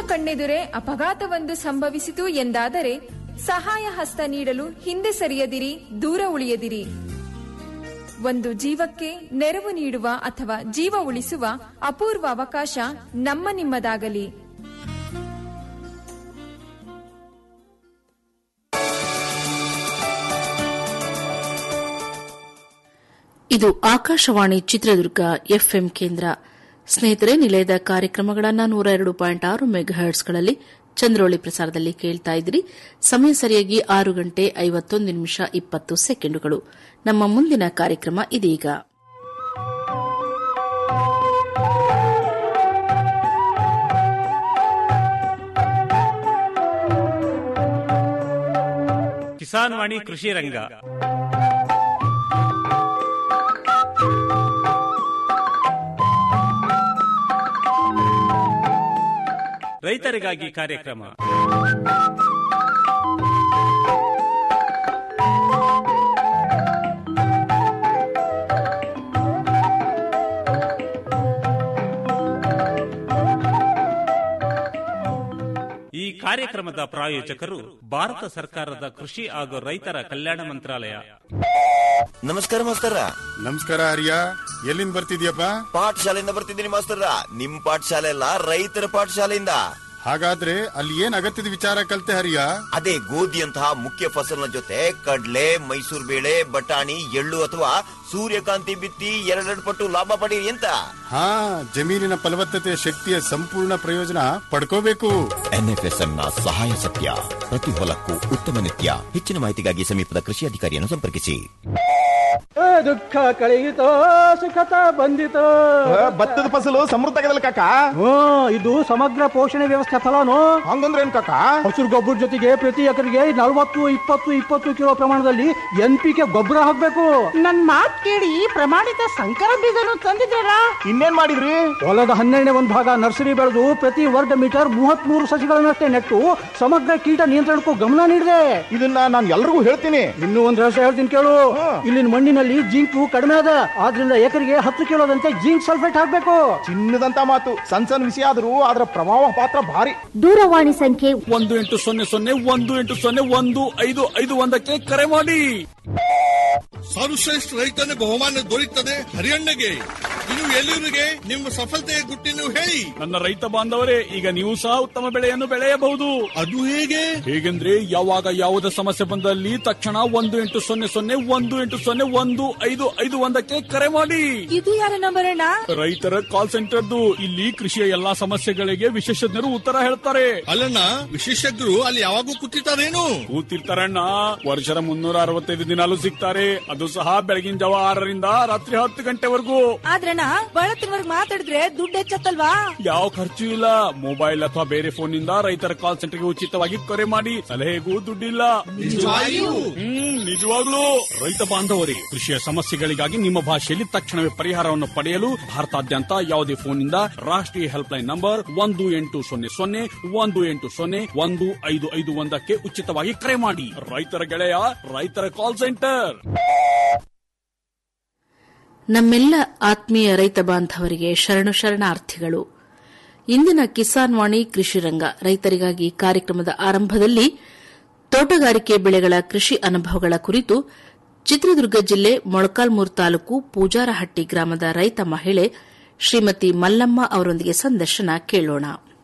ಕಣ್ಣೆದುರೇ ಅಪಘಾತವೊಂದು ಸಂಭವಿಸಿತು ಎಂದಾದರೆ ಸಹಾಯ ಹಸ್ತ ನೀಡಲು ಹಿಂದೆ ಸರಿಯದಿರಿ ದೂರ ಉಳಿಯದಿರಿ ಒಂದು ಜೀವಕ್ಕೆ ನೆರವು ನೀಡುವ ಅಥವಾ ಜೀವ ಉಳಿಸುವ ಅಪೂರ್ವ ಅವಕಾಶ ನಮ್ಮ ನಿಮ್ಮದಾಗಲಿ ಇದು ಆಕಾಶವಾಣಿ ಚಿತ್ರದುರ್ಗ ಎಫ್ಎಂ ಕೇಂದ್ರ ಸ್ನೇಹಿತರೆ ನಿಲಯದ ಕಾರ್ಯಕ್ರಮಗಳನ್ನು ನೂರ ಎರಡು ಪಾಯಿಂಟ್ ಆರು ಮೆಗಾಹರ್ಟ್ಸ್ಗಳಲ್ಲಿ ಚಂದ್ರೋಳಿ ಪ್ರಸಾರದಲ್ಲಿ ಕೇಳ್ತಾ ಇದ್ರಿ ಸಮಯ ಸರಿಯಾಗಿ ಆರು ಗಂಟೆ ಐವತ್ತೊಂದು ನಿಮಿಷ ಇಪ್ಪತ್ತು ಸೆಕೆಂಡುಗಳು ನಮ್ಮ ಮುಂದಿನ ಕಾರ್ಯಕ್ರಮ ಇದೀಗ ಕಿಸಾನ್ ವಾಣಿ ಕೃಷಿ ರಂಗ ರೈತರಿಗಾಗಿ ಕಾರ್ಯಕ್ರಮ ಈ ಕಾರ್ಯಕ್ರಮದ ಪ್ರಾಯೋಜಕರು ಭಾರತ ಸರ್ಕಾರದ ಕೃಷಿ ಹಾಗೂ ರೈತರ ಕಲ್ಯಾಣ ಮಂತ್ರಾಲಯ ನಮಸ್ಕಾರ ಮಾಸ್ತರ ನಮಸ್ಕಾರ ಹರಿಯ ಎಲ್ಲಿಂದ ಬರ್ತಿದ್ಯಪ್ಪ ಪಾಠಶಾಲೆಯಿಂದ ಬರ್ತಿದ್ದೀನಿ ಮಾಸ್ತರ ನಿಮ್ ಪಾಠಶಾಲೆ ಅಲ್ಲ ರೈತರ ಪಾಠಶಾಲೆಯಿಂದ ಹಾಗಾದ್ರೆ ಅಲ್ಲಿ ಏನ್ ಅಗತ್ಯದ ವಿಚಾರ ಕಲ್ತೆ ಹರಿಯ ಅದೇ ಗೋಧಿಯಂತಹ ಮುಖ್ಯ ಫಸಲಿನ ಜೊತೆ ಕಡ್ಲೆ ಮೈಸೂರು ಬೇಳೆ ಬಟಾಣಿ ಎಳ್ಳು ಅಥವಾ ಸೂರ್ಯಕಾಂತಿ ಬಿತ್ತಿ ಎರಡೆರಡು ಪಟ್ಟು ಲಾಭ ಪಡೀರಿ ಅಂತ ಹಾ ಜಮೀನಿನ ಫಲವತ್ತತೆಯ ಶಕ್ತಿಯ ಸಂಪೂರ್ಣ ಪ್ರಯೋಜನ ಪಡ್ಕೋಬೇಕು ಎನ್ಎಫ್ಎಸ್ಎಂ ನ ಸಹಾಯ ಸತ್ಯ ಪ್ರತಿ ಹೊಲಕ್ಕೂ ಉತ್ತಮ ನಿತ್ಯ ಹೆಚ್ಚಿನ ಮಾಹಿತಿಗಾಗಿ ಸಮೀಪದ ಕೃಷಿ ಅಧಿಕಾರಿಯನ್ನು ಸಂಪರ್ಕಿಸಿ ದುಃಖ ಕಳೆಯಿತೋ ಸುಖತ ಬಂದಿತೋ ಭತ್ತದ ಫಸಲು ಸಮೃದ್ಧ ಆಗದಲ್ಲ ಕಾಕ ಹ್ಮ್ ಇದು ಸಮಗ್ರ ಪೋಷಣೆ ವ್ಯವಸ್ಥೆ ಫಲನು ಹಂಗಂದ್ರೆ ಏನ್ ಕಾಕ ಹಸಿರು ಗೊಬ್ಬರ ಜೊತೆಗೆ ಪ್ರತಿ ಎಕರೆಗೆ ನಲವತ್ತು ಇಪ್ಪತ್ತು ಇಪ್ಪತ್ತು ಕಿಲೋ ಪ್ರಮಾಣದಲ್ಲಿ ಎನ್ ಪಿ ಕೆ ಗೊಬ್ಬರ ಹಾಕ್ಬೇಕು ನನ್ ಮಾತ್ ಕೇಳಿ ಪ್ರಮಾಣಿತ ಸಂಕರ ಬೀಜನು ತಂದಿದ್ದೀರಾ ಇನ್ನೇನ್ ಮಾಡಿದ್ರಿ ಹೊಲದ ಹನ್ನೆರಡನೇ ಒಂದು ಭಾಗ ನರ್ಸರಿ ಬೆಳೆದು ಪ್ರತಿ ವರ್ಗ ಮೀಟರ್ ಮೂವತ್ತ್ ಮೂರು ಸಸಿಗಳನ್ನಷ್ಟೇ ನೆಟ್ಟು ಸಮಗ್ರ ಕೀಟ ನಿಯಂತ್ರಣಕ್ಕೂ ಗಮನ ನೀಡಿದೆ ಇದನ್ನ ನಾನು ಎಲ್ರಿಗೂ ಹೇಳ್ತೀನಿ ಇನ್ನೂ ಒಂದು ರಹಸ್ಯ ಹೇಳ್ತೀನಿ ಕೇಳು ಇಲ್ಲಿನ ಮಣ್ಣಿನಲ್ಲಿ ಜಿಂಕು ಕಡಿಮೆ ಅದ ಆದ್ರಿಂದ ಎಕರೆಗೆ ಹತ್ತು ಕಿಲೋದಂತೆ ಜಿಂಕ್ ಸಲ್ಫೇಟ್ ಹಾಕ್ಬೇಕು ಚಿನ್ನದಂತ ಮಾತು ಸಣ್ಣ ಸಣ್ಣ ವಿಷಯ ಆದ್ರೂ ಅದರ ಪ್ರಭಾವ ಪಾತ್ರ ಭಾರಿ ದೂರವಾಣಿ ಸಂಖ್ಯೆ ಒಂದು ಎಂಟು ಸೊನ್ನೆ ಸೊನ್ನೆ ಒಂದು ಎಂಟು ಸೊನ್ನೆ ಒಂದು ಐದು ಐದು ಒಂದಕ್ಕೆ ಕರೆ ಮಾಡಿ ಸರ್ವಶ್ರೇಷ್ಠ ರೈತನ ಬಹುಮಾನ ದೊರೆಯುತ್ತದೆ ಹರಿಯಣ್ಣಗೆ ಇನ್ನು ಎಲ್ಲಿವರಿಗೆ ನಿಮ್ಮ ಸಫಲತೆಯ ಗುಟ್ಟಿನ ಹೇಳಿ ನನ್ನ ರೈತ ಬಾಂಧವರೇ ಈಗ ನೀವು ಸಹ ಉತ್ತಮ ಬೆಳೆಯನ್ನು ಬೆಳೆಯಬಹುದು ಅದು ಹೇಗೆ ಹೇಗೆಂದ್ರೆ ಯಾವಾಗ ಯಾವುದೇ ಸಮಸ್ಯೆ ಬಂದಲ್ಲಿ ತಕ್ಷಣ ಒಂದು ಎಂಟು ಸೊನ್ನೆ ಸೊನ್ನೆ ಒಂದು ಎಂಟು ಸೊನ್ನೆ ಒಂದು ಐದು ಐದು ಒಂದಕ್ಕೆ ಕರೆ ಮಾಡಿ ಇದು ಯಾರ ನಂಬರ್ ಅಣ್ಣ ರೈತರ ಕಾಲ್ ಸೆಂಟರ್ದು ಇಲ್ಲಿ ಕೃಷಿಯ ಎಲ್ಲಾ ಸಮಸ್ಯೆಗಳಿಗೆ ವಿಶೇಷಜ್ಞರು ಉತ್ತರ ಹೇಳ್ತಾರೆ ಅಲ್ಲಣ್ಣ ವಿಶೇಷಜ್ಞರು ಅಲ್ಲಿ ಯಾವಾಗೂ ಕೂತಿರ್ತಾರೇನು ಕೂತಿರ್ತಾರಣ್ಣ ವರ್ಷದ ಮುನ್ನೂರ ಅರವತ್ತೈದು ದಿನಾಲು ಸಿಗ್ತಾರೆ ಅದು ಸಹ ಬೆಳಗಿನ ಜಾವ ಆರರಿಂದ ರಾತ್ರಿ ಹತ್ತು ಗಂಟೆವರೆಗೂ ಆದ್ರಣ್ಣ ಬಳತ್ತಿನವರ್ಗ್ ಮಾತಾಡಿದ್ರೆ ದುಡ್ಡು ಹೆಚ್ಚತ್ತಲ್ವಾ ಯಾವ ಖರ್ಚು ಇಲ್ಲ ಮೊಬೈಲ್ ಅಥವಾ ಬೇರೆ ಫೋನ್ ನಿಂದ ರೈತರ ಕಾಲ್ ಸೆಂಟರ್ಗೆ ಉಚಿತವಾಗಿ ಕರೆ ಮಾಡಿ ಸಲಹೆಗೂ ದುಡ್ಡಿಲ್ಲ ನಿಜವಾಗಿಯೂ? ಹ್ಮ್ ನಿಜವಾಗ್ಲೂ ರೈತ ಬಾಂಧವರೇ ಕೃಷಿಯ ಸಮಸ್ಯೆಗಳಿಗಾಗಿ ನಿಮ್ಮ ಭಾಷೆಯಲ್ಲಿ ತಕ್ಷಣವೇ ಪರಿಹಾರವನ್ನು ಪಡೆಯಲು ಭಾರತಾದ್ಯಂತ ಯಾವುದೇ ಫೋನ್ನಿಂದ ರಾಷ್ಟ್ರೀಯ ಹೆಲ್ಪ್ ಲೈನ್ ನಂಬರ್ ಒಂದು ಎಂಟು ಸೊನ್ನೆ ಸೊನ್ನೆ ಒಂದು ಎಂಟು ಸೊನ್ನೆ ಒಂದು ಐದು ಐದು ಒಂದಕ್ಕೆ ಉಚಿತವಾಗಿ ಕರೆ ಮಾಡಿ ರೈತರ ಗೆಳೆಯ ರೈತರ ಕಾಲ್ ಸೆಂಟರ್ ನಮ್ಮೆಲ್ಲ ಆತ್ಮೀಯ ರೈತ ಬಾಂಧವರಿಗೆ ಶರಣು ಶರಣಾರ್ಥಿಗಳು ಇಂದಿನ ಕಿಸಾನ್ ವಾಣಿ ಕೃಷಿ ರಂಗ ರೈತರಿಗಾಗಿ ಕಾರ್ಯಕ್ರಮದ ಆರಂಭದಲ್ಲಿ ತೋಟಗಾರಿಕೆ ಬೆಳೆಗಳ ಕೃಷಿ ಅನುಭವಗಳ ಕುರಿತು ಚಿತ್ರದುರ್ಗ ಜಿಲ್ಲೆ ಮೊಳಕಾಲ್ಮೂರು ತಾಲೂಕು ಪೂಜಾರಹಟ್ಟಿ ಗ್ರಾಮದ ರೈತ ಮಹಿಳೆ ಶ್ರೀಮತಿ ಮಲ್ಲಮ್ಮ ಅವರೊಂದಿಗೆ ಸಂದರ್ಶನ ಕೇಳೋಣ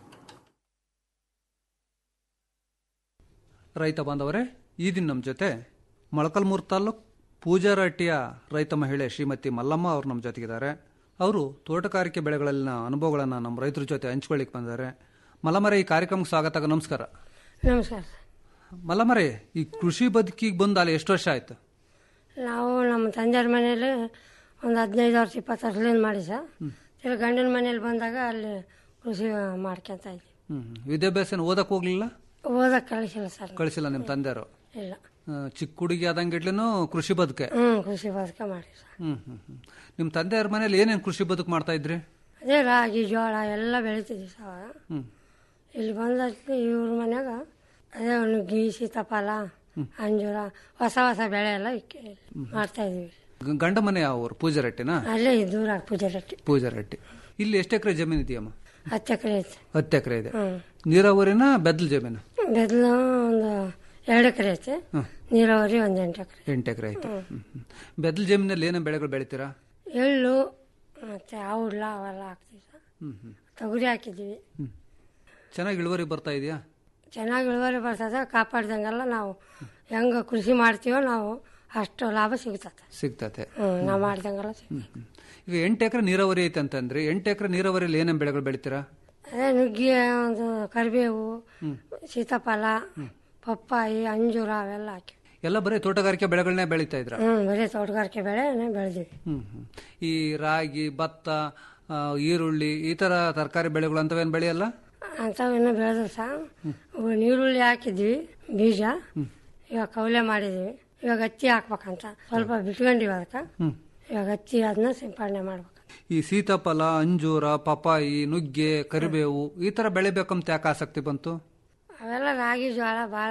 ರೈತ ಬಾಂಧವರೇ ಈ ದಿನ ನಮ್ಮ ಜೊತೆ ಮೊಳಕಲ್ಮೂರು ತಾಲ್ಲೂಕು ಪೂಜಾರಹಟ್ಟಿಯ ರೈತ ಮಹಿಳೆ ಶ್ರೀಮತಿ ಮಲ್ಲಮ್ಮ ಅವರು ನಮ್ಮ ಜೊತೆಗಿದ್ದಾರೆ ಅವರು ತೋಟಗಾರಿಕೆ ಬೆಳೆಗಳಲ್ಲಿನ ಅನುಭವಗಳನ್ನು ನಮ್ಮ ರೈತರ ಜೊತೆ ಹಂಚ್ಕೊಳ್ಳಿಕ್ಕೆ ಬಂದಿದ್ದಾರೆ ಮಲ್ಲಮರೆ ಈ ಕಾರ್ಯಕ್ರಮಕ್ಕೆ ಸ್ವಾಗತ ನಮಸ್ಕಾರ ನಮಸ್ಕಾರ ಮಲ್ಲಮರೆ ಈ ಕೃಷಿ ಬದುಕಿಗೆ ಬಂದು ಅಲ್ಲಿ ಎಷ್ಟು ವರ್ಷ ಆಯ್ತು ನಾವು ನಮ್ಮ ತಂದೆಯವ್ರ ಮನೇಲಿ ಒಂದು ಹದಿನೈದು ವರ್ಷ ಇಪ್ಪತ್ತು ವರ್ಷದಿಂದ ಮಾಡಿ ಸರ್ ತಿರ್ಗಿ ಗಂಡನ ಮನೇಲಿ ಬಂದಾಗ ಅಲ್ಲಿ ಕೃಷಿ ಮಾಡ್ಕೊಂತ ಇದ್ವಿ ಹ್ಮ್ ವಿದ್ಯಾಭ್ಯಾಸ ಓದಕ್ಕೆ ಹೋಗ್ಲಿಲ್ಲ ಓದಕ್ಕೆ ಕಳಿಸಿಲ್ಲ ಸರ್ ಕಳಿಸಿಲ್ಲ ನಿಮ್ಮ ತಂದೆಯವರು ಇಲ್ಲ ಆ, ಚಿಕ್ಕ ಹುಡುಗಿ ಆದಂಗಿಡ್ಲಿನೂ ಕೃಷಿ ಬದುಕೆ ಹ್ಞೂ ಕೃಷಿ ಬದುಕ ಮಾಡಿ ಸರ್ ಹ್ಮ್ ಹ್ಮ್ ಹ್ಮ್ ನಿಮ್ಮ ತಂದೆಯವ್ರ ಮನೇಲಿ ಏನೇನು ಕೃಷಿ ಬದುಕು ಮಾಡ್ತಾ ಇದ್ರಿ ಅದೇ ರಾಗಿ ಜೋಳ ಎಲ್ಲ ಬೆಳಿತಿದ್ವಿ ಸರ್ ಅವಾಗ. ಹ್ಮ್ ಇಲ್ಲಿ ಬಂದಕ್ಕೆ ಇವ್ರ ಮನ್ಯಾಗ ಅದೇ ನುಗ್ಗಿ ಸೀತಾಫಲ ಅಂಜೂರ ಹೊಸ ಹೊಸ ಬೆಳೆ ಎಲ್ಲ ಇಕ್ಕೆ ಮಾಡ್ತಾ ಇದೀವಿ ಗ- ಗಂಡ ಮನೆ ಯಾವ ಊರು ಪೂಜಾರಟ್ಟಿನಾ ಅಲ್ಲೇ ದೂರ ಪೂಜೆ ರೊಟ್ಟಿ ಪೂಜಾರಟ್ಟಿ ಇಲ್ಲಿ ಎಷ್ಟು ಎಕರೆ ಜಮೀನು ಇದೆಯಮ್ಮ ಹತ್ತು ಎಕರೆ ಐತೆ ಹತ್ತು ಎಕರೆ ಇದೆ ಹ್ಮ್. ನೀರಾವರಿನ ಬೆದ್ದಲ್ ಜಮೀನು ಬೆದ್ಲು ಒಂದು ಎರಡು ಎಕರೆ ಐತೆ ಹ್ಮ್. ನೀರಾವರಿ ಒಂದು ಎಂಟು ಎಕರೆ ಎಂಟು ಎಕರೆ ಐತೆ ಹ್ಮ್, ಹ್ಮ್. ಬೆದ್ದಲ್ ಜಮೀನಲ್ಲಿ ಏನೇನು ಬೆಳೆಗಳು ಬೆಳಿತೀರಾ ಎಳ್ಳು ಮತ್ತೆ ಔಡ್ಲ ಅವೆಲ್ಲ ಹಾಕ್ತೀವಿ ಸರ್ ಹ್ಮ್ ಹ್ಮ್ ತೊಗರಿ ಹಾಕಿದ್ದೀವಿ ಚೆನ್ನಾಗಿ ಇಳುವರಿ ಬರ್ತಾ ಇದೆಯಾ ಚೆನ್ನಾಗಿ ಇಳುವರಿ ಬರ್ತದೆ ಕಾಪಾಡ್ದಂಗೆಲ್ಲ ನಾವು ಹೆಂಗೆ ಕೃಷಿ ಮಾಡ್ತೀವೋ ನಾವು ಅಷ್ಟು ಲಾಭ ಸಿಗ್ತದೆ ಸಿಗ್ತತೆ ಹ್ಞೂ ನಾವು ಮಾಡ್ದಂಗೆಲ್ಲ ಸಿಗ್ತದೆ ಹ್ಮ್, ಹ್ಮ್. ಈಗ ಎಂಟು ಎಕರೆ ನೀರಾವರಿ ಐತೆ ಅಂತಂದ್ರೆ ಎಂಟು ಎಕರೆ ನೀರಾವರಿಯಲ್ಲಿ ಏನೇನು ಬೆಳೆಗಳು ಬೆಳಿತೀರಾ ಅದೇ ನುಗ್ಗೆ ಒಂದು ಕರಿಬೇವು ಹ್ಮ್. ಸೀತಾಫಲ ಪಪ್ಪಾಯಿ ಅಂಜೂರ ಅವೆಲ್ಲ ಹಾಕಿ ಎಲ್ಲ ಬರೀ ತೋಟಗಾರಿಕೆ ಬೆಳೆಗಳನ್ನೇ ಬೆಳೀತಾ ಇದ್ರ ಹ್ಞೂ ಬರೀ ತೋಟಗಾರಿಕೆ ಬೆಳೆನೇ ಬೆಳೆದಿವಿ ಹ್ಮ್ ಹ್ಮ್. ಈ ರಾಗಿ ಭತ್ತ ಆ, ಈರುಳ್ಳಿ ಈ ತರ ತರಕಾರಿ ಬೆಳೆಗಳು ಅಂತವೇನು ಬೆಳೆಯಲ್ಲ ಅಂಥವನ್ನ ಬೆಳೆದ್ರು ಸಹ ಇವು ನೀರುಳ್ಳಿ ಹಾಕಿದ್ವಿ ಬೀಜ ಇವಾಗ ಕೌಲೆ ಮಾಡಿದ್ವಿ ಇವಾಗ ಹತ್ತಿ ಹಾಕ್ಬೇಕಂತ ಸ್ವಲ್ಪ ಬಿಟ್ಕೊಂಡಿವಿ ಅದಕ್ಕೆ ಹ್ಮ್. ಇವಾಗ ಹತ್ತಿ ಅದನ್ನ ಸಿಂಪಡಣೆ ಮಾಡ್ಬೇಕು ಈ ಸೀತಾಫಲ ಅಂಜೂರ ಪಪಾಯಿ ನುಗ್ಗೆ ಕರಿಬೇವು ಈ ತರ ಬೆಳಿಬೇಕಂತ ಯಾಕೆ ಆಸಕ್ತಿ ಬಂತು ಅವೆಲ್ಲ ರಾಗಿ ಜೋಳ ಭಾಳ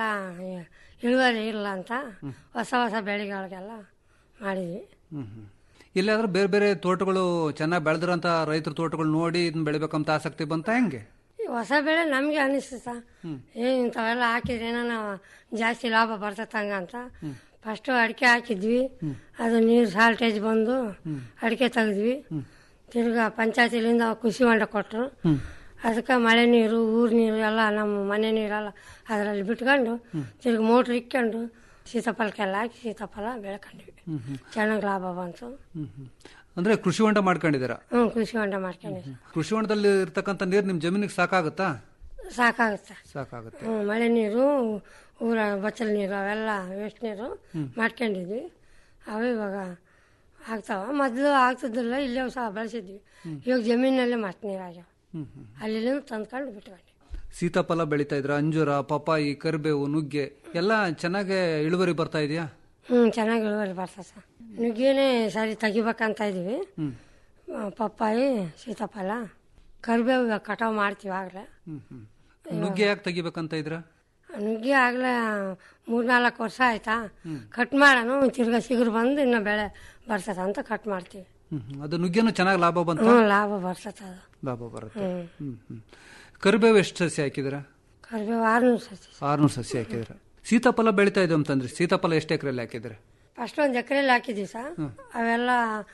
ಇಳುವರಿ ಇಲ್ಲ ಅಂತ ಹೊಸ ಹೊಸ ಬೆಳೆಗಳಿಗೆಲ್ಲ ಮಾಡಿದ್ವಿ ಹ್ಮ್ ಹ್ಮ್. ಇಲ್ಲಾದ್ರೂ ಬೇರೆ ಬೇರೆ ತೋಟಗಳು ಚೆನ್ನಾಗಿ ಬೆಳೆದ್ರಂತ ರೈತರ ತೋಟಗಳು ನೋಡಿ ಇದನ್ನ ಬೆಳಿಬೇಕಂತ ಆಸಕ್ತಿ ಬಂತ ಹೆಂಗೆ ಈ ಹೊಸ ಬೆಳೆ ನಮಗೆ ಅನಿಸ್ತದ ಏ ಇಂಥವೆಲ್ಲ ಹಾಕಿದ್ರೆ ಏನೋ ಜಾಸ್ತಿ ಲಾಭ ಬರ್ತದಂಗ ಅಂತ ಫಸ್ಟು ಅಡಿಕೆ ಹಾಕಿದ್ವಿ ಅದು ನೀರು ಶಾರ್ಟೇಜ್ ಬಂದು ಅಡಿಕೆ ತೆಗೆದ್ವಿ ತಿರ್ಗಾ ಪಂಚಾಯತಿಲಿಂದ ಕೃಷಿ ಹೊಂಡ ಕೊಟ್ಟರು ಅದಕ್ಕೆ ಮಳೆ ನೀರು ಊರ್ ನೀರು ಎಲ್ಲ ನಮ್ಮ ಮನೆ ನೀರೆಲ್ಲ ಅದರಲ್ಲಿ ಬಿಟ್ಕೊಂಡು ತಿರ್ಗಿ ಮೋಟ್ರ್ ಇಕ್ಕೊಂಡು ಸೀತಾಫಲಕ್ಕೆಲ್ಲ ಹಾಕಿ ಸೀತಾಫಲ ಬೆಳ್ಕೊಂಡ್ವಿ ಚೆನ್ನಾಗಿ ಲಾಭ ಬಂತು ಹ್ಮ್ ಹ್ಮ್. ಅಂದ್ರೆ ಕೃಷಿ ಹೊಂಡ ಮಾಡ್ಕೊಂಡಿದ್ದೀರಾ ಹ್ಞೂ ಕೃಷಿ ಹೊಂಡ ಮಾಡ್ಕೊಂಡಿವಿ ಕೃಷಿ ಹೊಂಡದಲ್ಲಿ ಇರ್ತಕ್ಕಂಥ ನೀರು ನಿಮ್ ಜಮೀನಿಗೆ ಸಾಕಾಗುತ್ತಾ ಸಾಕಾಗುತ್ತೆ ಸಾಕಾಗುತ್ತೆ ಹ್ಮ್, ಮಳೆ ನೀರು ಊರ ಬಚ್ಚಲ ನೀರು ಅವೆಲ್ಲ ವೇಸ್ಟ್ ನೀರು ಮಾಡ್ಕೊಂಡಿದ್ವಿ ಅವು ಇವಾಗ ಆಗ್ತಾವ ಮೊದಲು ಆಗ್ತಿದ್ದಿಲ್ಲ ಇಲ್ಲೇ ಸಹ ಬೆಳೆಸಿದ್ವಿ ಇವಾಗ ಜಮೀನಲ್ಲೇ ಮಸ್ತ್ ನೀರು ಆಗ್ಯಾವ ಹ್ಮ್ ಹ್ಮ್. ಅಲ್ಲಿ ತಂದ್ಕೊಂಡು ಬಿಟ್ಕೊಂಡ್ವಿ ಸೀತಾಫಲ ಬೆಳೀತಾ ಇದ್ರ ಅಂಜೂರ ಪಪಾಯಿ ಕರಿಬೇವು ನುಗ್ಗೆ ಎಲ್ಲ ಚೆನ್ನಾಗಿ ಇಳುವರಿ ಬರ್ತಾ ಇದೆಯಾ ಹ್ಞೂ ಚೆನ್ನಾಗಿ ಇಳುವರಿ ಬರ್ತದೆ ಸರ್ ನುಗ್ಗಿನೇ ಸರಿ ತೆಗಿಬೇಕಂತ ಇದೀವಿ ಹ್ಮ್ ಆ, ಪಪ್ಪಾಯಿ ಸೀತಾಫಲ ಕರಿಬೇವು ಇವಾಗ ಕಟಾವು ಮಾಡ್ತೀವಿ ಆಗಲೇ ಹ್ಮ್ ಹ್ಮ್. ನುಗ್ಗೆ ಯಾಕೆ ತೆಗಿಬೇಕಂತ ಇದ್ರ ನುಗ್ಗಿ ಆಗ್ಲೇ ಮೂರ್ನಾಲ್ಕು ವರ್ಷ ಆಯ್ತಾ ಕಟ್ ಮಾಡೋಣ ತಿರ್ಗಾ ಸಿಗುರು ಬಂದು ಇನ್ನು ಬೆಳೆ ಬರ್ತದ ಅಂತ ಕಟ್ ಮಾಡ್ತೀವಿ ಹ್ಮ್ ಹ್ಮ್. ಅದು ನುಗ್ಗೆನು ಚೆನ್ನಾಗಿ ಲಾಭ ಬಂತ ಹ್ಞೂ ಲಾಭ ಬರ್ತದ ಅದು ಲಾಭ ಬರುತ್ತೆ ಹ್ಮ್. ಹ್ಮ್ ಹ್ಮ್. ಕರಿಬೇವು ಎಷ್ಟು ಸಸಿ ಹಾಕಿದ್ರ ಕರಿಬೇವು ಆರ್ನೂರು ಸಸಿ ಆರ್ನೂರು ಸಸಿ ಹಾಕಿದ್ರ ಸೀತಾಫಲ ಬೆಳೀತಾ ಇದೆ ಅಂತಂದ್ರೆ ಸೀತಾಫಲ ಎಷ್ಟು ಎಕರೆಯಲ್ಲಿ ಹಾಕಿದ್ರೆ ಫಸ್ಟ್ ಒಂದು ಎಕರೆಲಿ ಹಾಕಿದ್ವಿ ಸರ್ ಅವೆಲ್ಲ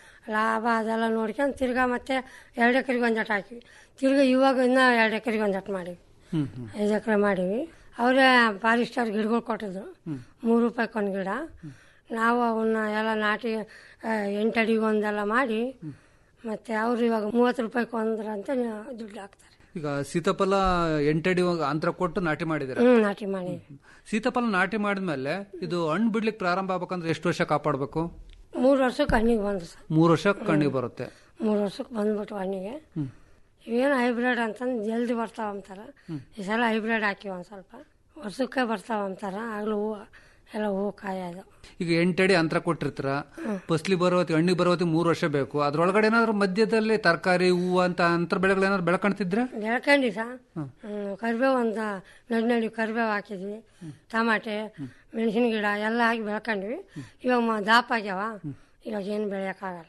ಲಾಭ ಅದೆಲ್ಲ ನೋಡ್ಕೊಂಡು ತಿರ್ಗಾ ಮತ್ತೆ ಎರಡು ಎಕರೆಗೆ ಒಂದು ಜಟ್ ಹಾಕಿವಿ ತಿರ್ಗಾ ಇವಾಗ ಇನ್ನೂ ಎರಡು ಎಕರೆಗೆ ಒಂದು ಜಟ್ ಮಾಡಿವಿ ಹ್ಮ್ ಹ್ಮ್. ಐದು ಎಕರೆ ಮಾಡಿವಿ ಅವರೇ ಫಾರಿಸ್ಟರ್ ಗಿಡಗಳು ಕೊಟ್ಟಿದ್ರು ಮೂರು ರೂಪಾಯಿಗೆ ಒಂದು ಗಿಡ ನಾವು ಅವನ್ನ ಎಲ್ಲ ನಾಟಿ ಆ, ಎಂಟು ಅಡಿಗೆ ಒಂದೆಲ್ಲ ಮಾಡಿ ಮತ್ತೆ ಅವರು ಇವಾಗ ಮೂವತ್ತು ರೂಪಾಯಿಗೆ ಒಂದ್ರಂತ ದುಡ್ಡು ಹಾಕ್ತಾರೆ ಈಗ ಸೀತಾಫಲ ಎಂಟಡಿ ಅಂತರ ಕೊಟ್ಟು ನಾಟಿ ಮಾಡಿದಿರ ಹ್ಞೂ ನಾಟಿ ಮಾಡಿ ಸೀತಾಫಲ ನಾಟಿ ಮಾಡಿದ್ಮೇಲೆ ಇದು ಹಣ್ಣು ಬಿಡ್ಲಿಕ್ಕೆ ಪ್ರಾರಂಭ ಆಗ್ಬೇಕಂದ್ರೆ ಎಷ್ಟು ವರ್ಷ ಕಾಪಾಡಬೇಕು ಮೂರು ವರ್ಷಕ್ಕೆ ಹಣ್ಣಿಗೆ ಬಂದು ಸರ್ ಮೂರು ವರ್ಷ ಕಣ್ಣಿಗೆ ಬರುತ್ತೆ ಮೂರು ವರ್ಷಕ್ಕೆ ಬಂದ್ಬಿಟ್ಟು ಹಣ್ಣಿಗೆ ಇವೇನು ಹೈಬ್ರಿಡ್ ಅಂತಂದು ಜಲ್ದಿ ಬರ್ತಾವ ಅಂತಾರ ಈ ಸಲ ಹೈಬ್ರಿಡ್ ಹಾಕಿವಿ ಒಂದು ಸ್ವಲ್ಪ ವರ್ಷಕ್ಕೆ ಬರ್ತಾವ ಅಂತಾರ ಆಗ್ಲೂ ಹೂವು ಎಲ್ಲ ಹೂವು ಕಾಯೋದು ಈಗ ಎಂಟಡಿ ಅಂತರ ಕೊಟ್ಟಿರ್ತೀರ ಫಸ್ಲಿ ಬರೋತಿ ಹಣ್ಣಿಗೆ ಬರೋತಿ ಮೂರು ವರ್ಷ ಬೇಕು ಅದ್ರೊಳಗಡೆ ಏನಾದ್ರು ಮಧ್ಯದಲ್ಲಿ ತರಕಾರಿ ಹೂವು ಅಂತ ಅಂತರ ಬೆಳೆಗಳು ಏನಾದ್ರು ಬೆಳ್ಕೊಂತಿದ್ರೆ ಬೆಳ್ಕೊಂಡಿ ಸಾ ಕರಿಬೇವು ಒಂದು ನಡು ನಡಿ ಕರಿಬೇವು ಹಾಕಿದ್ವಿ ಟಮಾಟೆ ಮೆಣಸಿನ ಗಿಡ ಎಲ್ಲ ಹಾಕಿ ಬೆಳ್ಕೊಂಡ್ವಿ ಇವಾಗ ಮ- ದಾಪ್ ಆಗ್ಯಾವ ಇವಾಗ ಏನು ಬೆಳೆಯೋಕ್ಕಾಗಲ್ಲ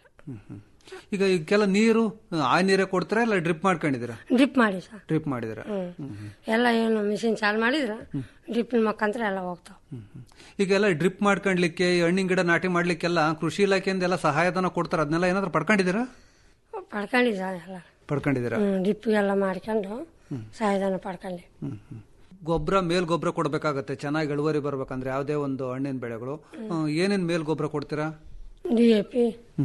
ಈಗ ಈಗೆಲ್ಲ ನೀರು ಆ ನೀರೇ ಕೊಡ್ತೀರಾ ಇಲ್ಲ ಡ್ರಿಪ್ ಮಾಡ್ಕೊಂಡಿದ್ದೀರಾ ಡ್ರಿಪ್ ಮಾಡಿ ಸಾ ಡ್ರಿಪ್ ಮಾಡಿದಿರ ಹ್ಞೂ ಎಲ್ಲ ಏನು ಮಿಷಿನ್ ಚಾಲು ಮಾಡಿದ್ರೆ ಡ್ರಿಪ್ಪಿನ ಮಕ್ಕಂತ್ರ ಎಲ್ಲ ಹೋಗ್ತಾವ ಈಗೆಲ್ಲ ಡ್ರಿಪ್ ಮಾಡ್ಕೊಂಡ್ಲಿಕ್ಕೆ ಈ ಹಣ್ಣಿನ ಗಿಡ ನಾಟಿ ಮಾಡ್ಲಿಕ್ಕೆಲ್ಲ ಕೃಷಿ ಇಲಾಖೆಯಿಂದ ಎಲ್ಲ ಸಹಾಯಧನ ಕೊಡ್ತಾರ ಅದನ್ನೆಲ್ಲ ಏನಾದ್ರು ಪಡ್ಕೊಂಡಿದ್ದೀರಾ ಪಡ್ಕೊಂಡಿ ಸಾ ಎಲ್ಲ ಪಡ್ಕೊಂಡಿದ್ದೀರಾ ಹ್ಞೂ ಡ್ರಿಪ್ ಎಲ್ಲ ಮಾಡ್ಕೊಂಡು ಸಹಾಯಧನ ಪಡ್ಕೊಂಡಿ ಗೊಬ್ಬರ ಮೇಲ್ ಗೊಬ್ಬರ ಕೊಡ್ಬೇಕಾಗತ್ತೆ ಚೆನ್ನಾಗಿ ಇಳುವರಿ ಬರ್ಬೇಕಂದ್ರೆ ಯಾವುದೇ ಒಂದು ಹಣ್ಣಿನ ಬೆಳೆಗಳು ಏನೇನ್ ಮೇಲ್ ಗೊಬ್ಬರ ಕೊಡ್ತೀರಾ ಡಿ ಎ ಪಿ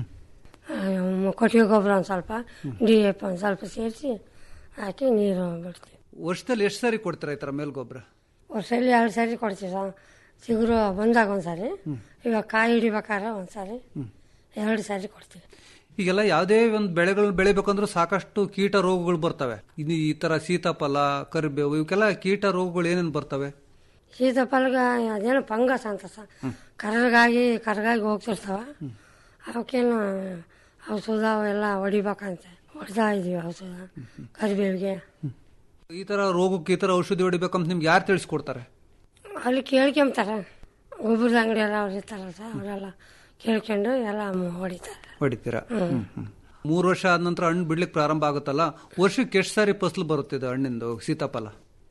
ಕೊಟ್ಟಿಗೆ ಗೊಬ್ಬರ ಒಂದು ಸ್ವಲ್ಪ ಡಿ ಎ ಪಿ ಒಂದು ಸ್ವಲ್ಪ ಸೇರಿಸಿ ಹಾಕಿ ನೀರು ಬಿಡ್ತೀವಿ ವರ್ಷದಲ್ಲಿ ಎಷ್ಟು ಸಾರಿ ಕೊಡ್ತೀರಾ ಈ ತರ ಮೇಲ್ ಗೊಬ್ಬರ ವರ್ಷದಲ್ಲಿ ಎರಡು ಸಾರಿ ಕೊಡ್ತೀವಿ ಸರ್ ಚಿಗುರು ಬಂದಾಗ ಒಂದು ಸಾರಿ ಇವಾಗ ಕಾಯಿ ಹಿಡಿಬೇಕಾದ್ರೆ ಒಂದು ಸಾರಿ ಎರಡು ಸಾರಿ ಕೊಡ್ತೀವಿ ಈಗೆಲ್ಲ ಯಾವುದೇ ಒಂದು ಬೆಳೆಗಳು ಬೆಳಿಬೇಕಂದ್ರೂ ಸಾಕಷ್ಟು ಕೀಟ ರೋಗಗಳು ಬರ್ತವೆ ಇನ್ನು ಈ ತರ ಸೀತಾಫಲ ಕರಿಬೇವು ಇವಕ್ಕೆಲ್ಲ ಕೀಟ ರೋಗಗಳು ಏನೇನು ಬರ್ತವೆ ಸೀತಾಫಲಗ ಅದೇನೋ ಫಂಗಸ್ ಅಂತ ಸರ್ ಕರ್ಗಾಗಿ ಕರ್ಗಾಗಿ ಹೋಗ್ತಿರ್ತಾವ ಅವಕ್ಕೇನು ಔಷಧ ಅವೆಲ್ಲ ಹೊಡಿಬೇಕಂತೆ ಹೊಡ್ತಾ ಇದೀವಿ ಔಷಧ ಕರಿಬೇವಿಗೆ ಈ ತರ ರೋಗಕ್ಕೆ ಈ ತರ ಔಷಧಿ ಹೊಡಿಬೇಕಂತ ನಿಮ್ಗೆ ಯಾರು ತಿಳಿಸ್ಕೊಡ್ತಾರೆ ಅಲ್ಲಿ ಕೇಳ್ಕೊಂತಾರೆ ಗೊಬ್ಬರದ ಅಂಗಡಿ ಎಲ್ಲ ಅವ್ರು ಇರ್ತಾರಲ್ಲ ಸರ್ ಅವರೆಲ್ಲ ಕೇಳ್ಕೊಂಡು ಎಲ್ಲ ಮ್- ಹೊಡಿತಾರೆ ಹೊಡಿತೀರಾ ಹ್ಮ್, ಹ್ಮ್. ಮೂರು ವರ್ಷ ಆದ ನಂತರ ಹಣ್ಣು ಬಿಡ್ಲಿಕ್ಕೆ ಪ್ರಾರಂಭ ಆಗುತ್ತಲ್ಲ ವರ್ಷಕ್ಕೆ ಎಷ್ಟು ಸಾರಿ ಫಸಲು ಬರುತ್ತೆ ಇದು ಹಣ್ಣಿಂದು ಸೀತಾಫಲ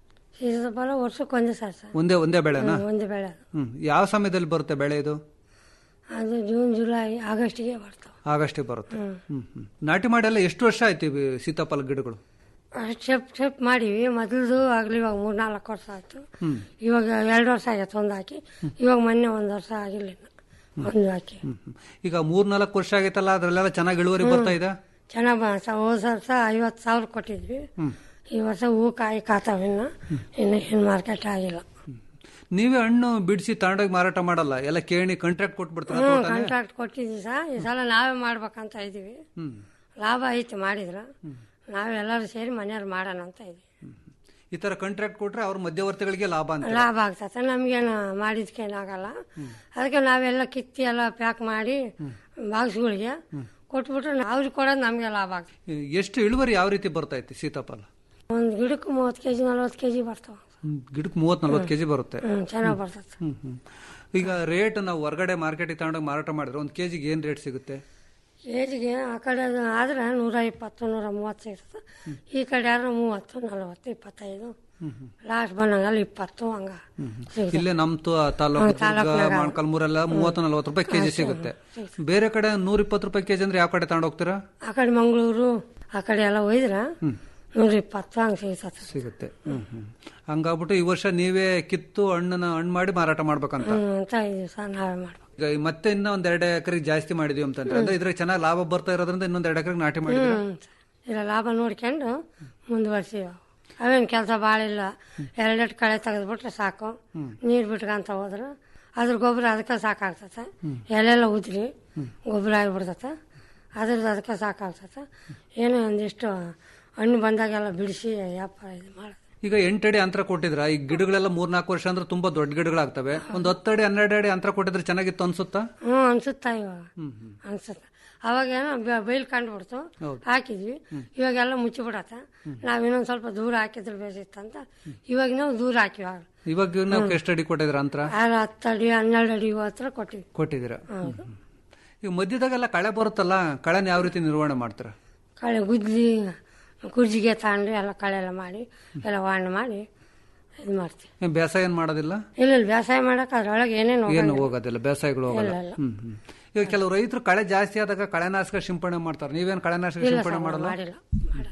ಸೀತಾಫಲ ವರ್ಷಕ್ಕೆ ಒಂದೇ ಸರ್ ಸರ್ ಒಂದೇ ಒಂದೇ ಬೆಳೆನಾ ಹ್ಮ್, ಒಂದೇ ಬೆಳೆ ಅದು. ಹ್ಮ್ ಯಾವ ಸಮಯದಲ್ಲಿ ಬರುತ್ತೆ ಬೆಳೆ ಇದು ಅದು ಜೂನ್ ಜುಲೈ ಆಗಸ್ಟಿಗೆ ಬರ್ತಾವೆ ಆಗಸ್ಟಿಗೆ ಬರುತ್ತೆ ಹ್ಮ್ ಹ್ಮ್ ನಾಟಿ ಮಾಡಿ ಎಲ್ಲ ಎಷ್ಟು ವರ್ಷ ಆಯ್ತು ಇವು ಸೀತಾಫಲ ಗಿಡಗಳು ಸ್ಟೆಪ್ ಸ್ಟೆಪ್ ಮಾಡೀವಿ ಮೊದಲದು ಆಗ್ಲಿ ಇವಾಗ ಮೂರ್ ನಾಲ್ಕು ವರ್ಷ ಆಯ್ತು ಹ್ಮ್ ಇವಾಗ ಎರಡು ವರ್ಷ ಆಗೈತೆ ಒಂದು ಹಾಕಿ ಇವಾಗ ಮೊನ್ನೆ ಒಂದು ವರ್ಷ ಆಗಿಲ್ಲ ಇನ್ನು. ಒಂದು ಹಾಕಿ ಹ್ಮ್ ಹ್ಮ್. ಈಗ ಮೂರ್ ನಾಲ್ಕು ವರ್ಷ ಆಗೈತಲ್ಲ ಅದ್ರಲ್ಲೆಲ್ಲ ಚೆನ್ನಾಗಿ ಇಳುವರಿ ಬರ್ತಾ ಇದೆ ಚೆನ್ನಾಗಿ ಬಂತ ಹೋದ ವರ್ಷ ಐವತ್ತು ಸಾವಿರ ಕೊಟ್ಟಿದ್ವಿ ಹ್ಮ್ ಈ ವರ್ಷ ಹೂ ಕಾಯಿ ಕಾತಾವ ಇನ್ನು ಇನ್ನು ಏನು ಮಾರ್ಕೆಟ್ ಆಗಿಲ್ಲ ನೀವೇ ಹಣ್ಣು ಬಿಡಿಸಿ ತಗೊಂಡೋಗಿ ಮಾರಾಟ ಮಾಡಲ್ಲ ಎಲ್ಲ ಕೇಣಿ ಕಾಂಟ್ರಾಕ್ಟ್ ಕೊಟ್ಬಿಡ್ತಾರೆ ಹ್ಞೂ ತೋಟನೇ? ಕಾಂಟ್ರಾಕ್ಟ್ ಕೊಟ್ಟಿದ್ವಿ ಸಹ ಈ ಸಲ ನಾವೇ ಮಾಡ್ಬೇಕಂತ ಇದೀವಿ ಹ್ಮ್ ಲಾಭ ಐತಿ ಮಾಡಿದ್ರ ನಾವೆಲ್ಲರೂ ಸೇರಿ ಮನೆಯವ್ರು ಮಾಡೋಣ ಅಂತ ಇದೀವಿ ಈ ತರ ಕಾಂಟ್ರಾಕ್ಟ್ ಕೊಟ್ರೆ ಅವ್ರ ಮಧ್ಯವರ್ತಿಗಳಿಗೆ ಲಾಭ ಅಂತ ಲಾಭ ಆಗ್ತದೆ ನಮ್ಗೇನು ಮಾಡಿದ್ಕೇನಾಗಲ್ಲ ಅದಕ್ಕೆ ನಾವೆಲ್ಲ ಕಿತ್ತಿ ಎಲ್ಲ ಪ್ಯಾಕ್ ಮಾಡಿ ಬಾಕ್ಸ್ಗಳಿಗೆ ಕೊಟ್ಬಿಟ್ರೆ ಅವ್ರಿಗೆ ಕೊಡೋದು ನಮಗೆ ಲಾಭ ಆಗ್ತದೆ ಎಷ್ಟು ಇಳುವರಿ ಯಾವ ರೀತಿ ಬರ್ತಾ ಇತ್ತು ಸೀತಾಫಲ ಒಂದು ಗಿಡಕ್ಕೆ ಮೂವತ್ತು ಕೆಜಿ ನಲ್ವತ್ತು ಕೆಜಿ ಬರ್ತಾವ ಹ್ಮ್, ಗಿಡಕ್ಕೆ ಮೂವತ್ ನಲ್ವತ್ತು ಕೆಜಿ ಬರುತ್ತೆ ಹ್ಮ್ ಚೆನ್ನಾಗಿ ಬರ್ತದೆ ಹ್ಮ್ ಹ್ಮ್ ಈಗ ರೇಟ್ ನಾವು ಹೊರಗಡೆ ಮಾರ್ಕೆಟಿಗೆ ತಗೊಂಡೋಗಿ ಮಾರಾಟ ಮಾಡಿದ್ರೆ ಒಂದು ಕೆಜಿಗೆ ಏನ್ ರೇಟ್ ಸಿಗುತ್ತೆ ಕೆಜಿಗೆ ಆ ಕಡೆ ಆದ್ರೆ ನೂರ ಇಪ್ಪತ್ತು ನೂರ ಮೂವತ್ತು ಸಿಗ್ತದೆ ಈ ಕಡೆ ಆದ್ರೆ ಮೂವತ್ತು ನಲವತ್ತು ಇಪ್ಪತ್ತೈದು ಲಾಸ್ಟ್ ಬಂದಂಗಲ್ಲ ಇಪ್ಪತ್ತು ಹಂಗ ಸಿಗ್ತದೆ. ಇಲ್ಲೇ ನಮ್ ತ- ತಾಲೂಕು ಹ್ಮ್, ತಾಲೂಕ್ನಾಗ. ಮೊಳಕಾಲ್ಮೂರೆಲ್ಲ ಮೂವತ್ತು ನಲ್ವತ್ತು ರೂಪಾಯಿ ಕೆಜಿ ಸಿಗುತ್ತೆ ಬೇರೆ ಕಡೆ ನೂರ ಇಪ್ಪತ್ತು ರೂಪಾಯಿ ಕೆಜಿ ಅಂದ್ರೆ ಯಾವ ಕಡೆ ತಗೊಂಡ್ ಹೋಗ್ತೀರಾ ಆ ಕಡೆ ಮಂಗಳೂರು ಆ ಕಡೆ ಎಲ್ಲ ಒಯ್ದ್ರ ನೂರ ಇಪ್ಪತ್ತು ಹಂಗೆ ಸಿಗ್ತದೆ ಸಿಗುತ್ತೆ ಹ್ಮ್ ಹ್ಮ್ ಹಂಗಾಗ್ಬಿಟ್ಟು ಈ ವರ್ಷ ನೀವೇ ಕಿತ್ತು ಹಣ್ಣನ್ನ ಹಣ್ಣು ಮಾಡಿ ಮಾರಾಟ ಮಾಡ್ಬೇಕಂತ ಹ್ಮ್ ಅಂತ ಇದೀವಿ ಸರ್ ನಾವೇ ಮಾಡ್ಬೇಕು ಈಗ ಈ ಮತ್ತೆ ಇನ್ನೂ ಒಂದ್ ಎರಡು ಎಕರೆಗೆ ಜಾಸ್ತಿ ಮಾಡಿದೀವಿ ಅಂತಂದ್ರೆ ಅಂದ್ರೆ ಇದ್ರಾಗ ಚೆನ್ನಾಗಿ ಲಾಭ ಬರ್ತಾ ಇರೋದ್ರಿಂದ ಇನ್ನೊಂದ್ ಎರಡು ಎಕರೆಗೆ ನಾಟಿ ಮಾಡಿದ್ರೆ ಹ್ಮ್ ಇಲ್ಲ ಲಾಭ ನೋಡ್ಕೊಂಡು ಮುಂದುವರ್ಸಿವಿ ಅವೇನು ಕೆಲಸ ಭಾಳ ಇಲ್ಲ ಎರಡೆರಡು ಕಳೆ ತೆಗೆದ್ಬಿಟ್ರೆ ಸಾಕು ನೀರು ಬಿಟ್ಕೊಂತ ಹೋದ್ರೆ ಅದ್ರ ಗೊಬ್ಬರ ಅದಕ್ಕೆ ಸಾಕಾಗ್ತತೆ ಎಲೆಲ್ಲ ಉದ್ರಿ ಗೊಬ್ಬರ ಆಗಿಬಿಡ್ತತೆ ಅದ್ರದ್ದು ಅದಕ್ಕೆ ಸಾಕಾಗ್ತತೆ ಏನೋ ಒಂದಿಷ್ಟು ಹಣ್ಣು ಬಂದಾಗೆಲ್ಲ ಬಿಡಿಸಿ ವ್ಯಾಪಾರ ಇದು ಮಾಡೋದು ಈಗ ಎಂಟಡಿ ಅಂತರ ಕೊಟ್ಟಿದ್ರ ಈ ಗಿಡಗಳೆಲ್ಲ ಮೂರ್ನಾಲ್ಕು ವರ್ಷ ಅಂದ್ರೆ ತುಂಬಾ ದೊಡ್ಡ ಗಿಡಗಳಾಗ್ತವೆ ಒಂದ್ ಹತ್ತಡಿ ಹನ್ನೆರಡು ಅಡಿ ಅಂತರ ಕೊಟ್ಟಿದ್ರೆ ಚೆನ್ನಾಗಿತ್ತು ಅನ್ಸುತ್ತಾ ಹ್ಞೂ ಅನ್ಸುತ್ತಾ ಇವಾಗ ಅನ್ಸುತ್ತೆ ಅವಾಗ ಏನೋ ಬ- ಬೈಲ್ ಕಂಡುಬಿಡ್ತು ಹಾಕಿದ್ವಿ ಇವಾಗೆಲ್ಲ ಮುಚ್ಚಿಬಿಡತ್ತ ನಾವ್ ಇನ್ನೊಂದ್ ಸ್ವಲ್ಪ ದೂರ ಹಾಕಿದ್ರೆ ಬೇಸಿತ್ತಂತ ಇವಾಗ ನಾವು ದೂರ ಹಾಕಿವಿ ಆಗ ಇವಾಗ ನಾವು ಎಷ್ಟು ಅಡಿ ಕೊಟ್ಟಿದ್ರ ಅಂತರ ಆರು ಹತ್ತು ಅಡಿ ಹನ್ನೆರಡು ಅಡಿ ಹತ್ರ ಕೊಟ್ಟಿವಿ ಕೊಟ್ಟಿದ್ದೀರಾ ಹೌದು ಈಗ ಮಧ್ಯದಾಗೆಲ್ಲ ಕಳೆ ಬರುತ್ತಲ್ಲ ಕಳೆನ ಯಾವ ರೀತಿ ನಿರ್ವಹಣೆ ಮಾಡ್ತಾರ ಕಳೆ ಗುದ್ಲಿ ಕುರ್ಜಿಗೆ ತಗೊಂಡು ಎಲ್ಲ ಕಳೆ ಎಲ್ಲ ಮಾಡಿ ಎಲ್ಲ ವಾಣ್ ಮಾಡಿ ಇದು ಮಾಡ್ತೀವಿ ಏನ್ ಬೇಸಾಯ ಏನ್ ಮಾಡೋದಿಲ್ಲ ಇಲ್ಲ ಇಲ್ಲ ಬೇಸಾಯ ಮಾಡಕ್ ಅದ್ರೊಳಗೆ ಏನೇನು ಏನು ಹೋಗೋದಿಲ್ಲ ಬೇಸಾಯಗಳು ಹೋಗಲ್ಲ ಇಲ್ಲ, ಇಲ್ಲ. ಹ್ಮ್ ಹ್ಮ್ ಈಗ ಕೆಲವು ರೈತರು ಕಳೆ ಜಾಸ್ತಿ ಆದಾಗ ಕಳೆನಾಶಕ ಸಿಂಪಡಣೆ ಮಾಡ್ತಾರೆ ನೀವೇನ್ ಕಳೆನಾಶಕ ಇಲ್ಲ ಸಿಂಪಡಣೆ ಸರ್, ಮಾಡಲ್ಲ ಮಾಡಿಲ್ಲ ಮಾಡಲ್ಲ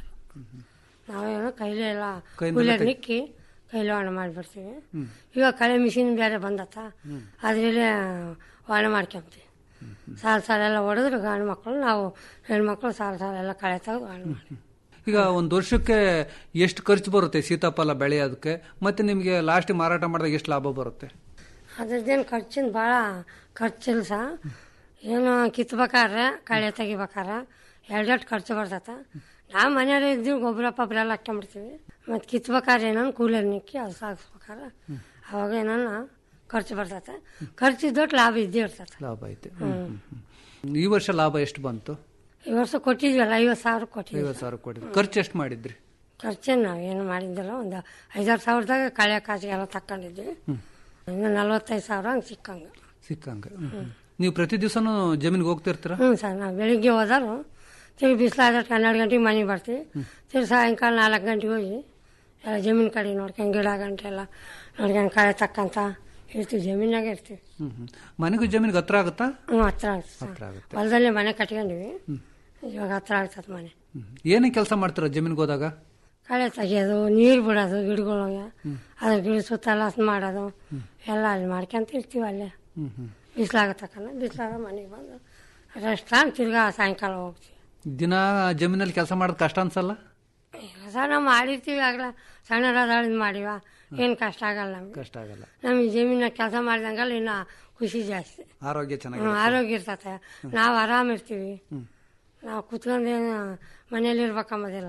ನಾವೇನೋ ಕೈಲೇ ಎಲ್ಲ ಕೈಯಿಂದಲೇ ಕೂಲರ್ ತೆಗಿ- ನಿಕ್ಕಿ ಕೈಲಿ ಒಣ ಮಾಡಿಬಿಡ್ತೀವಿ ಇವಾಗ ಕಳೆ ಮಿಷಿನ್ ಬೇರೆ ಬಂದತ್ತ ಅದ್ರಲ್ಲೇ ಒಣ ಮಾಡ್ಕೊಂತೀವಿ ಸಾಲ ಸಾಲ ಎಲ್ಲ ಹೊಡೆದ್ರೆ ಗಂಡು ಮಕ್ಕಳು ನಾವು ಹೆಣ್ಮಕ್ಳು ಸಾಲ ಸಾಲ ಎಲ್ಲ ಕಳೆ ತೆಗೆದು ಒಣ ಮಾಡಿ ಈಗ ಒಂದ್ ವರ್ಷಕ್ಕೆ ಎಷ್ಟು ಖರ್ಚು ಬರುತ್ತೆ ಸೀತಾಫಲ ಬೆಳೆಯೋದಕ್ಕೆ ಮತ್ತೆ ನಿಮ್ಗೆ ಲಾಸ್ಟ್ ಮಾರಾಟ ಮಾಡಿದಾಗ ಎಷ್ಟು ಲಾಭ ಬರುತ್ತೆ ಅದ್ರದ್ದೇನು ಖರ್ಚಿನ ಭಾಳ ಖರ್ಚಿಲ್ಲ ಸಹ ಏನು ಕಿತ್ಬೇಕಾದ್ರೆ ಕಳೆ ತೆಗಿಬೇಕಾರ ಎರಡೆರಡು ಖರ್ಚು ಬರ್ತತ ನಾವು ಮನೆಯವ್ರು ಇದ್ದೀವಿ ಗೊಬ್ಬರ ಪಬ್ಬರ ಎಲ್ಲ ಹಾಕ್ಕೊಂಬಿಡ್ತೀವಿ ಮತ್ತು ಕಿತ್ಬೇಕಾದ್ರೆ ಏನೋ ಕೂಲರ್ ನಿಕ್ಕಿ ಅದು ಸಾಗಿಸ್ಬೇಕಾರ ಅವಾಗ ಏನೋ ಖರ್ಚು ಬರ್ತತೆ ಖರ್ಚಿದ್ದೊಟ್ಟು ಲಾಭ ಇದ್ದೇ ಇರ್ತತೆ ಲಾಭ ಐತೆ ಹ್ಮ್, ಹ್ಮ್, ಹ್ಮ್. ಈ ವರ್ಷ ಲಾಭ ಎಷ್ಟು ಬಂತು ಈ ವರ್ಷ ಕೊಟ್ಟಿದ್ವಲ್ಲ ಐವತ್ತು ಸಾವಿರ ಕೊಟ್ಟಿದ್ವಿ ಐವತ್ತು ಸಾವಿರ ಕೊಟ್ಟಿದ್ರಿ ಖರ್ಚು ಎಷ್ಟು ಮಾಡಿದ್ರಿ ಖರ್ಚೇನು ನಾವು ಏನು ಮಾಡಿದ್ದಿಲ್ಲ ಒಂದು ಐದಾರು ಸಾವಿರದಾಗ ಕಳೆ ಕಾಸಿಗೆಲ್ಲ ತಕ್ಕೊಂಡಿದ್ವಿ ಇನ್ನು ನಲ್ವತ್ತೈದು ಸಾವಿರ ಹಂಗೆ ಸಿಕ್ಕಂಗೆ ಸಿಕ್ಕಂಗ ಹ್ಮ್, ಹ್ಮ್. ನೀವು ಪ್ರತಿ ದಿವಸನೂ ಜಮೀನಿಗೆ ಹೋಗ್ತಿರ್ತೀರಾ ಹ್ಞೂ ಸರ್ ನಾವು ಬೆಳಿಗ್ಗೆ ಹೋದರು ತಿರುಗಿ ಬಿಸಿಲಾದಷ್ಟು ಹನ್ನೆರಡು ಗಂಟೆಗೆ ಮನೆಗೆ ಬರ್ತೀವಿ ತಿರುಗಿ ಸಾಯಂಕಾಲ ನಾಲ್ಕು ಗಂಟೆಗೆ ಹೋಗಿ ಎಲ್ಲ ಜಮೀನು ಕಡೆ ನೋಡ್ಕೊಂಡು ಗಿಡ ಗಂಟೆ ಎಲ್ಲ ನೋಡ್ಕೊಂಡು ಕಳೆ ತಕ್ಕಂತ ಇರ್ತೀವಿ ಜಮೀನಾಗೆ ಇರ್ತೀವಿ ಹ್ಮ್ ಹ್ಮ್. ಮನೆಗೂ ಜಮೀನಿಗೆ ಹತ್ರ ಆಗುತ್ತಾ ಹ್ಞೂ ಹತ್ರ ಆಗ್ತದೆ ಸರ್. ಹತ್ರ ಆಗುತ್ತೆ ಹೊಲದಲ್ಲೇ ಮನೆ ಕಟ್ಕೊಂಡಿವಿ ಇವಾಗ ಹತ್ರ ಆಗ್ತದೆ ಮನೆ ಹ್ಮ್. ಏನೇ ಕೆಲಸ ಮಾಡ್ತೀರಾ ಜಮೀನಿಗೆ ಹೋದಾಗ ಕಳೆ ತೆಗಿಯೋದು ನೀರು ಬಿಡೋದು ಗಿಡಗಳಿಗೆ ಅದ್ರ ಗಿಡ ಸುತ್ತಲ್ಲ ಹಸ್ನ್ ಮಾಡೋದು ಎಲ್ಲ ಅಲ್ಲಿ ಮಾಡ್ಕೊಂತ ಇರ್ತೀವಿ ಅಲ್ಲೇ ಹ್ಮ್ ಹ್ಮ್ ಬಿಸಿಲಾಗತ್ತಕ್ಕನ ಬಿಸಿಲಾಗ ಮನೆಗೆ ಬಂದು ರೆಸ್ಟ್ ತಗೊಂಡು ತಿರ್ಗಾ ಸಾಯಂಕಾಲ ಹೋಗ್ತೀವಿ ದಿನ ಜಮೀನಲ್ಲಿ ಕೆಲಸ ಮಾಡೋದು ಕಷ್ಟ ಅನ್ಸಲ್ಲ ಈಗ ಸರ್ ನಾವು ಮಾಡಿರ್ತೀವಿ ಆಗಲ ಸಣ್ಣದಾಳಿಂದ ಮಾಡಿವ ಏನು ಕಷ್ಟ ಆಗಲ್ಲ ನಮ್ಗೆ ಕಷ್ಟ ಆಗಲ್ಲ ನಮಗೆ ಜಮೀನಾಗ ಕೆಲಸ ಮಾಡಿದಂಗಲ್ಲ ಇನ್ನು ಖುಷಿ ಜಾಸ್ತಿ ಆರೋಗ್ಯ ಚೆನ್ನಾಗಿ ಹ್ಮ್, ಆರೋಗ್ಯ ಇರ್ತತೆ ನಾವು ಆರಾಮ ಇರ್ತೀವಿ ನಾವು ಕುತ್ಕೊಂಡೇನು ಮನೇಲಿ ಇರ್ಬೇಕಂಬೋದಿಲ್ಲ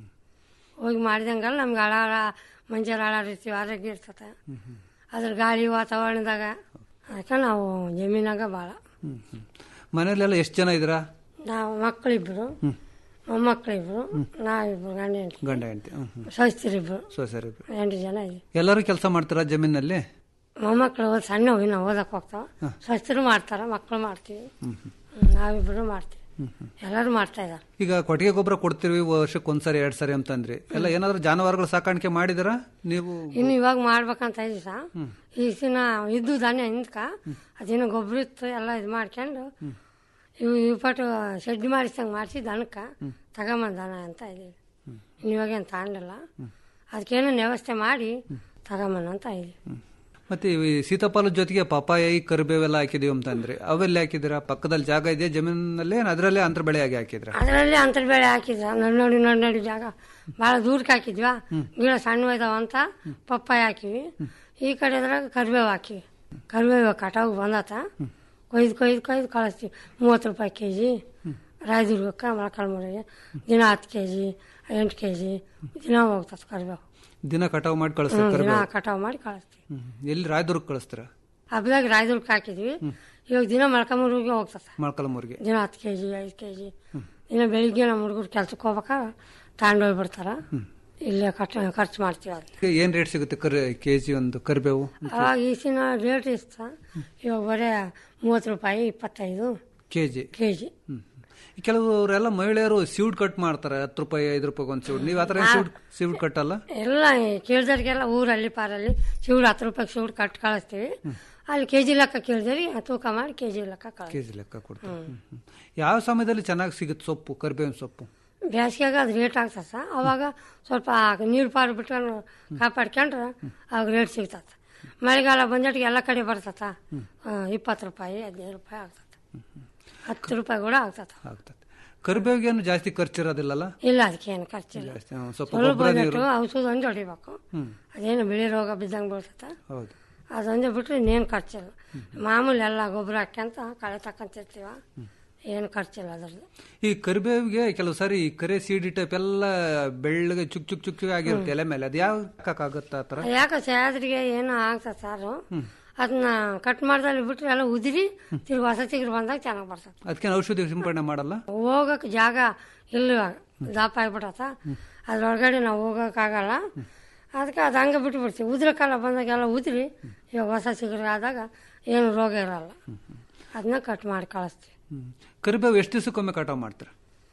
ಹೋಗಿ ಮಾಡಿದಂಗಲ್ಲ ನಮ್ಗೆ ಅಳಾರ ಮಂಜಾರ ಅಳಾರ ಇರ್ತೀವಿ ಆರೋಗ್ಯ ಇರ್ತತೆ ಅದ್ರ ಗಾಳಿ ವಾತಾವರಣದಾಗ ಅದಕ್ಕೆ ನಾವು ಜಮೀನಾಗ ಭಾಳ ಹ್ಮ್ ಹ್ಮ್. ಮನೇಲೆಲ್ಲ ಎಷ್ಟು ಜನ ಇದ್ದೀರಾ ನಾವು ಮಕ್ಕಳಿಬ್ರು ಮೊಮ್ಮಕ್ಕಳಿಬ್ರು ನಾವಿಬ್ರು ಗಂಡ ಹೆಂಡತಿ ಗಂಡ ಹೆಂಡತಿ ಹ್ಮ್ ಹ್ಮ್ ಸೋಸ್ತಿರಿಬ್ರು ಸೊಸೆರಿ ಎಂಟು ಜನ ಇದ್ದೀವಿ ಎಲ್ಲರೂ ಕೆಲಸ ಮಾಡ್ತೀರಾ ಜಮೀನಲ್ಲಿ ಮೊಮ್ಮಕ್ಕಳು ಓದ್ ಸಣ್ಣ ಇನ್ನು ಓದಕ್ಕೆ ಹೋಗ್ತಾವ ಸ್ವಸ್ಥರು ಮಾಡ್ತಾರ ಮಕ್ಕಳು ಮಾಡ್ತೀವಿ ಹ್ಮ್ ಹ್ಮ್. ಹ್ಮ್, ನಾವಿಬ್ರು ಮಾಡ್ತೀವಿ ಎಲ್ಲರೂ ಮಾಡ್ತಾ ಇದ್ದಾರೆ ಈಗ ಕೊಟ್ಟಿಗೆ ಗೊಬ್ಬರ ಕೊಡ್ತೀವಿ ವರ್ಷಕ್ಕೆ ಒಂದ್ಸರಿ ಎರಡ್ ಸರಿ ಅಂತಂದ್ರಿ ಎಲ್ಲ ಏನಾದ್ರು ಜಾನುವಾರುಗಳ ಸಾಕಾಣಿಕೆ ಮಾಡಿದಿರ ನೀವು ಇನ್ನು ಇವಾಗ ಮಾಡ್ಬೇಕಂತ ಇದೀವಿ ಸಾ ಈ ದಿನ ಇದ್ದು ಧಾನ್ಯ ಹಿಂದ್ಕ ಅದೇನೋ ಗೊಬ್ಬರ ಇತ್ತು ಎಲ್ಲ ಇದು ಮಾಡ್ಕೊಂಡು ಇವು ಇವು ಪಟ್ಟು ಶೆಡ್ ಮಾಡಿಸ್ದಂಗೆ ಮಾಡಿಸಿ ದನಕ್ಕೆ ತಗೊಂಬಂದ ದನ ಅಂತ ಇದೀವಿ ಇನ್ನು ಇವಾಗೇನು ತಗೊಂಡಿಲ್ಲ ಅದಕ್ಕೇನೋ ವ್ಯವಸ್ಥೆ ಮಾಡಿ ತಗೊಂಬಂದ ಅಂತ ಇದೀವಿ ಮತ್ತೆ ಈ ಸೀತಾಫಲದ ಜೊತೆಗೆ ಪಪಾಯಿ ಕರಿಬೇವೆಲ್ಲ ಹಾಕಿದೀವಿ ಅಂತಂದ್ರಿ ಅವೆಲ್ಲ ಹಾಕಿದಿರಾ ಪಕ್ಕದಲ್ಲಿ ಜಾಗ ಇದೆಯಾ ಜಮೀನಲ್ಲಿ ಏನ್ ಅದರಲ್ಲೇ ಅಂತರ ಬೆಳೆಯಾಗಿ ಹಾಕಿದ್ರ ಅದರಲ್ಲಿ ಅಂತರ್ ಬೆಳೆ ಹಾಕಿದ್ರ ನಡ್ ನೋಡಿ ನಡ್ ನೋಡಿ ಜಾಗ ಭಾಳ ದೂರಕ್ಕೆ ಹಾಕಿದ್ವಾ ಗಿಡ ಸಣ್ಣ ಇದಾವ ಅಂತ ಪಪ್ಪಾಯಿ ಹಾಕಿವಿ ಈ ಕಡೆ ಅದ್ರಾಗ ಕರಿಬೇವು ಹಾಕಿವಿ ಕರಿಬೇವು ಕಟಾವು ಬಂದತ ಕೊಯ್ದು ಕೊಯ್ದು ಕೊಯ್ದು ಕಳಿಸ್ತೀವಿ ಮೂವತ್ತು ರೂಪಾಯಿ ಕೆ ಜಿ ರಾಯದುರ್ಗಕ್ಕೆ ಮೊಳಕಾಲ್ಮೂರಿಗೆ ದಿನ ಹತ್ತು ಕೆ ಜಿ ಎಂಟು ಕೆ ಜಿ ದಿನ ಹೋಗ್ತದೆ ಕರಿಬೇವು ದಿನ ಕಟಾವು ಮಾಡಿ ಕಳಿಸ್ತಾರೆ ಹ್ಮ್, ದಿನ ಕರಿಬೇವು ಕಟಾವು ಮಾಡಿ ಕಳಿಸ್ತೀವಿ ಹ್ಮ್. ಎಲ್ಲಿ ರಾಯದುರ್ಗ ಕಳಿಸ್ತೀರ ಹಬ್ಬದಾಗ ರಾಯದುರ್ಗಕ್ಕೆ ಹಾಕಿದ್ವಿ ಇವಾಗ ದಿನ ಮೊಳಕಾಲ್ಮೂರಿಗೆ ಹೋಗ್ತದೆ ಮೊಳಕಾಲ್ಮೂರಿಗೆ ದಿನ ಹತ್ತು ಕೆ ಜಿ ಐದು ಕೆ ಜಿ ದಿನ ಬೆಳಿಗ್ಗೆ ನಮ್ಮ ಹುಡುಗರು ಕೆಲ್ಸಕ್ಕೆ ಹೋಗ್ಬೇಕಾದ್ರೆ ತಗೊಂಡೋಗಿ ಬಿಡ್ತಾರ ಇಲ್ಲೇ ಕಟ್ ಖರ್ಚು ಮಾಡ್ತೀವಿ ಅದನ್ನ ಈಗ ಏನ್ ರೇಟ್ ಸಿಗುತ್ತೆ ಕರಿ ಕೆಜಿ ಒಂದು ಕರಿಬೇವು ಅವಾಗ ಈಸಿನ ರೇಟ್ ಇಷ್ಟ ಇವಾಗ ಬರೇ ಮೂವತ್ತು ರೂಪಾಯಿ ಇಪ್ಪತ್ತೈದು ಕೆಜಿ ಕೆ ಜಿ ಕೆಲವರೆಲ್ಲ ಮಹಿಳೆಯರು ಸೀಡ್ ಕಟ್ ಮಾಡ್ತಾರೆ ಹತ್ತು ರೂಪಾಯಿ ಐದು ರೂಪಾಯಿ ಒಂದು ಸೀಡ್ ನೀವು ಆತರ ಸೀಡ್ ಸೀಡ್ ಕಟ್ಟಲ್ಲ ಎಲ್ಲ ಕೇಳಿದವ್ರಿಗೆಲ್ಲ ಊರಲ್ಲಿ ಪಾರಲ್ಲಿ ಶಿವ್ಡು ಹತ್ತು ರೂಪಾಯಿ ಶಿವ್ಡು ಕಟ್ ಕಳಿಸ್ತೀವಿ ಅಲ್ಲಿ ಕೆ ಜಿ ಲೆಕ್ಕ ಕೇಳಿದ್ರಿ ತೂಕ ಮಾಡಿ ಕೆ ಜಿ ಲೆಕ್ಕ ಕಳಿಸ್ತೀವಿ ಕೆಜಿ ಲೆಕ್ಕ ಕೊಡ್ತಾರೆ ಹ್ಮ್, ಹ್ಮ್. ಯಾವ ಸಮಯದಲ್ಲಿ ಚೆನ್ನಾಗಿ ಸಿಗುತ್ತೆ ಸೊಪ್ಪು ಕರಿಬೇವಿನ ಸೊಪ್ಪು ಬೇಸಿಗೆಗೆ ಅದು ರೇಟ್ ಆಗ್ತದೆ ಸರ್ ಅವಾಗ ಸ್ವಲ್ಪ ನೀರು ಪಾರು ಬಿಟ್ಕೊಂಡು ಕಾಪಾಡ್ಕೊಂಡ್ರೆ ಅವಾಗ ರೇಟ್ ಸಿಗ್ತದೆ ಮಳೆಗಾಲ ಬಂದಟ್ಟಿಗೆ ಎಲ್ಲ ಕಡೆ ಬರ್ತದ ಇಪ್ಪತ್ತು ರೂಪಾಯಿ ಹದಿನೈದು ರೂಪಾಯಿ ಆಗ್ತದೆ ಹತ್ತು ರೂಪಾಯಿ ಕೂಡ ಆಗ್ತದೆ ಆಗ್ತದೆ ಕರಿಬೇವಿಗೇನು ಜಾಸ್ತಿ ಖರ್ಚಿರೋದಿಲ್ಲಲ್ಲ ಇಲ್ಲ ಅದಕ್ಕೇನು ಖರ್ಚಿಲ್ಲ ಜಾಸ್ತಿ ಹ್ಮ್, ಸ್ವಲ್ಪ ಸ್ವಲ್ಪ ಗೊಬ್ಬರ ನೀರು ಬಂದಟ್ಟು ಔಷಧ ಒಂದು ಹೊಡಿಬೇಕು ಹ್ಮ್ ಅದೇನು ಬಿಳಿ ರೋಗ ಬಿದ್ದಂಗೆ ಬೀಳ್ತದೆ ಹೌದು ಅದೊಂದೇ ಬಿಟ್ರೆ ಇನ್ನೇನು ಖರ್ಚಿಲ್ಲ ಮಾಮೂಲಿ ಎಲ್ಲ ಗೊಬ್ಬರ ಹಾಕ್ಯಂತ ಕಳೆ ತಕ್ಕಂತಿರ್ತೀವ ಏನು ಖರ್ಚಿಲ್ಲ ಅದ್ರದ್ದು ಈ ಕರಿಬೇವಿಗೆ ಕೆಲವು ಸಾರಿ ಈ ಕರೆ ಸೀಡಿ ಟೈಪ್ ಎಲ್ಲ ಬೆಳ್ಳಗೆ ಚುಕ್ ಚುಕ್ ಚುಕ್ ಚುಕ್ ಆಗಿರುತ್ತೆ ಎಲೆ ಮೇಲೆ ಅದು ಯಾವ ಹಾಕಕ್ಕಾಗತ್ತ ಆ ಥರ ಯಾಕೆ ಸ್ಯಾದ್ರಿಗೆ ಏನೋ ಆಗ್ತದೆ ಸಾರು ಅದನ್ನ ಕಟ್ ಮಾಡ್ದಲ್ಲಿ ಬಿಟ್ರೆ ಎಲ್ಲ ಉದಿರಿ ತಿರ್ಗಿ ಹೊಸ ಚಿಗುರು ಬಂದಾಗ ಚೆನ್ನಾಗಿ ಬರ್ತದೆ ಅದಕ್ಕೇನು ಔಷಧಿ ಸಿಂಪಡಣೆ ಮಾಡಲ್ಲ ಹೋಗಕ್ಕೆ ಜಾಗ ಇಲ್ಲ ಇವಾಗ ದಪ್ಪ ಆಗ್ಬಿಟ್ಟತ ಅದ್ರೊಳಗಡೆ ನಾವು ಹೋಗೋಕ್ಕಾಗಲ್ಲ ಅದಕ್ಕೆ ಅದು ಹಂಗೆ ಬಿಟ್ಟು ಬಿಡ್ತೀವಿ ಉದ್ರ ಕಾಲ ಬಂದಾಗೆಲ್ಲ ಉದ್ರಿ ಇವಾಗ ಹೊಸ ಚಿಗುರು ಆದಾಗ ಏನು ರೋಗ ಇರಲ್ಲ ಅದನ್ನ ಕಟ್ ಮಾಡಿ ಕಳಿಸ್ತೀವಿ ಹ್ಮ್. ಕರಿಬೇವು ಎಷ್ಟು ದಿವಸಕ್ಕೊಮ್ಮೆ ಕಟಾವು ಮಾಡ್ತಾರೆ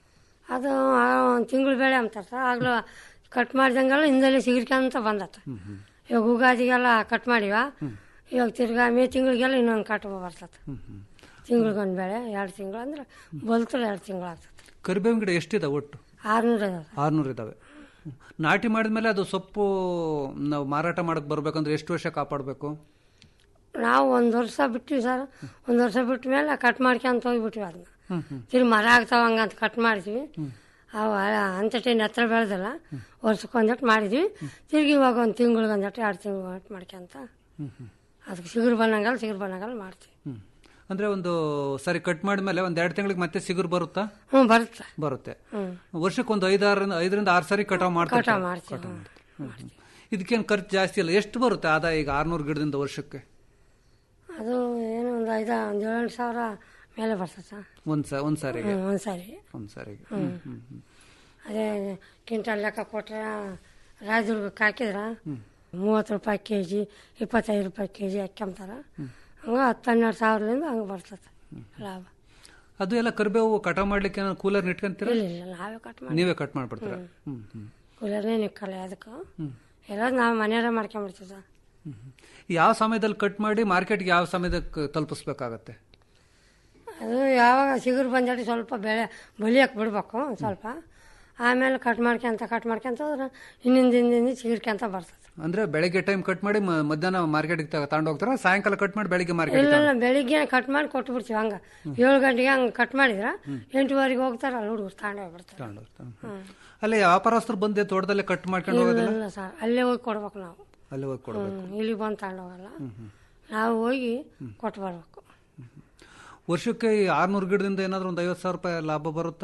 ಅದು ಒಂದು ತಿಂಗಳು ಬೆಳೆ ಅಂತಾರೆ ಸರ್ ಆಗ್ಲೂ ಕಟ್ ಮಾಡಿದಂಗೆಲ್ಲ ಹಿಂದೆಲ್ಲ ಸಿಗಿರ್ಕೊಂತ ಬಂದತ್ತ ಇವಾಗ ಉಗಾದಿಗೆಲ್ಲ ಕಟ್ ಮಾಡಿವ ಇವಾಗ ತಿರ್ಗಾ ಮೇ ತಿಂಗಳಿಗೆಲ್ಲ ಇನ್ನೊಂದು ಕಟ್ ಬರ್ತದೆ ತಿಂಗಳಿಗೊಂದು ಬೆಳೆ ಎರಡು ತಿಂಗಳು ಅಂದ್ರೆ ಬಲ್ತರು ಎರಡು ತಿಂಗಳು ಆಗ್ತದೆ ಕರಿಬೇವಿನ ಗಿಡ ಎಷ್ಟಿದೆ ಒಟ್ಟು ಆರ್ನೂರ ಇದಾವೆ ಆರ್ನೂರು ಇದಾವೆ ಹ್ಮ್. ನಾಟಿ ಮಾಡಿದ್ಮೇಲೆ ಅದು ಸೊಪ್ಪು ನಾವು ಮಾರಾಟ ಮಾಡಕ್ ಬರ್ಬೇಕಂದ್ರೆ ಎಷ್ಟು ವರ್ಷ ಕಾಪಾಡಬೇಕು ನಾವು ಒಂದು ವರ್ಷ ಬಿಟ್ಟಿವಿ ಸರ್ ಒಂದು ವರ್ಷ ಬಿಟ್ಟ ಮೇಲೆ ಕಟ್ ಮಾಡ್ಕೊಂತ ಹೋಗ್ಬಿಟ್ವಿ ಅದನ್ನ ಹ್ಮ್ ಹ್ಮ್ ತಿರ್ಗಿ ಮರ ಆಗ್ತಾವ ಹಂಗಂತ ಕಟ್ ಮಾಡಿದ್ವಿ ಅವು ಅಂತಟೇನು ಎತ್ತರ ಬೆಳೆದಲ್ಲ ವರ್ಷಕ್ಕೆ ಒಂದಟ್ಟು ಮಾಡಿದ್ವಿ ತಿರ್ಗಿ ಇವಾಗ ಒಂದು ತಿಂಗಳಿಗೆ ಒಂದಟ್ಟು ಎರಡು ತಿಂಗಳು ಒಂದಟ್ಟು ಮಾಡ್ಕೊಂತ ಹ್ಮ್ ಹ್ಮ್ ಅದಕ್ಕೆ ಸಿಗುರು ಬಂದಂಗಲ್ಲ ಸಿಗುರು ಬಂದಂಗಲ್ಲ ಮಾಡ್ತೀವಿ ಹ್ಮ್ ಅಂದ್ರೆ ಒಂದು ಸರಿ ಕಟ್ ಮಾಡಿದ್ಮೇಲೆ ಒಂದ್ ಎರಡು ತಿಂಗಳಿಗೆ ಮತ್ತೆ ಸಿಗುರು ಬರುತ್ತಾ ಹ್ಞೂ ಬರುತ್ತೆ ಬರುತ್ತೆ ಹ್ಮ್. ವರ್ಷಕ್ಕೆ ಒಂದು ಐದಾರರಿಂದ ಐದರಿಂದ ಆರು ಸಾರಿ ಕಟಾವ್ ಮಾಡ್ತಾರೆ ಕಟಾವ್ ಮಾಡ್ತೀವಿ ಹ್ಮ್. ಇದಕ್ಕೇನು ಖರ್ಚು ಜಾಸ್ತಿ ಇಲ್ಲ ಎಷ್ಟು ಬರುತ್ತೆ ಆದಾಯ ಈಗ ಆರ್ನೂರು ಗಿಡದಿಂದ ವರ್ಷಕ್ಕೆ ಅದು ಏನು ಒಂದು ಐದು ಒಂದು ಏಳೆಂಟು ಸಾವಿರ ಮೇಲೆ ಬರ್ತದೆ ಸರ್ ಒಂದ್ ಸ ಒಂದ್ ಸಾರಿಗೆ ಹ್ಮ್, ಒಂದ್ ಸಾರಿ ಒಂದ್ ಸಾರಿಗೆ ಹ್ಮ್. ಹ್ಮ್ ಹ್ಮ್ ಅದೇ ಕ್ವಿಂಟಲ್ ಲೆಕ್ಕ ಕೊಟ್ರೆ ರಾಯದುರ್ಗಕ್ಕೆ ಹಾಕಿದ್ರೆ ಮೂವತ್ತು ರೂಪಾಯಿ ಕೆ ಜಿ ಇಪ್ಪತ್ತೈದು ರೂಪಾಯಿ ಕೆ ಜಿ ಹಾಕ್ಯಂತಾರ ಹಂಗೆ ಹತ್ತು ಹನ್ನೆರಡು ಸಾವಿರದಿಂದ ಹಂಗೆ ಬರ್ತದೆ ಲಾಭ ಅದು ಎಲ್ಲ ಕರಿಬೇವು ಕಟಾವ್ ಮಾಡ್ಲಿಕ್ಕೆ ಏನೋ ಕೂಲರ್ ಇಟ್ಕೊಂತೀರ ಇಲ್ಲ ಇಲ್ಲ ನಾವೇ ಕಟ್ ಮಾಡಿ ನೀವೇ ಕಟ್ ಮಾಡ್ಬಿಡ್ತೀರ ಹ್ಮ್ ಹ್ಮ್ ಕೂಲರ್ನೇ ನಿಕ್ಕಲ್ಲ ಅದಕ್ಕೆ ಹ್ಮ್. ಎಲ್ಲ ನಾವು ಮನೆಯವರೇ ಮಾಡ್ಕೊಂಬಿಡ್ತೀವಿ ಸರ್ ಯಾವ ಸಮಯದಲ್ಲಿ ಕಟ್ ಮಾಡಿ ಮಾರ್ಕೆಟ್ಗೆ ಯಾವ ಸಮಯದಕ್ಕೆ ತಲುಪಿಸ್ಬೇಕಾಗತ್ತೆ ಅದು ಯಾವಾಗ ಸಿಗುರು ಬಂದಟ್ಟು ಸ್ವಲ್ಪ ಬೆಳೆ ಬಲಿಯಕ್ಕೆ ಬಿಡ್ಬೇಕು ಒಂದ್ ಸ್ವಲ್ಪ ಆಮೇಲೆ ಕಟ್ ಮಾಡ್ಕೊಂತ ಕಟ್ ಮಾಡ್ಕೊಂತ ಹೋದ್ರೆ ಇನ್ನಿಂದ ಹಿಂದಿಂದ ಚಿಗುರ್ಕೊಂತ ಬರ್ತದೆ ಅಂದ್ರೆ ಬೆಳಗ್ಗೆ ಟೈಮ್ ಕಟ್ ಮಾಡಿ ಮ- ಮಧ್ಯಾಹ್ನ ಮಾರ್ಕೆಟ್ಗೆ ತಗೊಂಡು ಹೋಗ್ತಾರ ಸಾಯಂಕಾಲ ಕಟ್ ಮಾಡಿ ಬೆಳಿಗ್ಗೆ ಮಾರ್ಕೆಟ್ ಇಲ್ಲ ಇಲ್ಲ ಬೆಳಿಗ್ಗೆ ಕಟ್ ಮಾಡಿ ಕೊಟ್ಟು ಬಿಡ್ತೀವಿ ಹಂಗ ಏಳು ಗಂಟೆಗೆ ಹಂಗೆ ಕಟ್ ಮಾಡಿದ್ರ ಎಂಟುವರೆಗೆ ಹೋಗ್ತಾರ ಅಲ್ಲಿ ಹುಡುಗರು ತಗೊಂಡು ಹೋಗ್ಬಿಡ್ತಾರೆ ತಗೊಂಡು ಹೋಗ್ತಾರ ಹ್ಮ್. ಅಲ್ಲೇ ವ್ಯಾಪಾರಸ್ಥರು ಬಂದೆ ತೋಟದಲ್ಲೇ ಕಟ್ ಮಾಡ್ಕೊಂಡು ಇಲ್ಲ ಹೋಗೋದಿಲ್ಲ ಇಲ್ಲ ಸರ್ ಅಲ್ಲೇ ಹೋಗಿ ಕೊಡ್ಬೇಕು ನಾವು ಅಲ್ಲಿ ಹೋಗಿ ಕೊಡ್ಬೇಕು ಹ್ಮ್, ಇಲ್ಲಿಗೆ ಬಂದು ತಗೊಂಡು ಹೋಗಲ್ಲ ನಾವು ಹೋಗಿ ಕೊಟ್ಟು ಬರ್ಬೇಕು ವರ್ಷಕ್ಕೆ ಈ ಆರ್ನೂರು ಗಿಡದಿಂದ ಏನಾದ್ರು ಒಂದು ಐವತ್ತು ಸಾವಿರ ರೂಪಾಯಿ ಲಾಭ ಬರುತ್ತಾ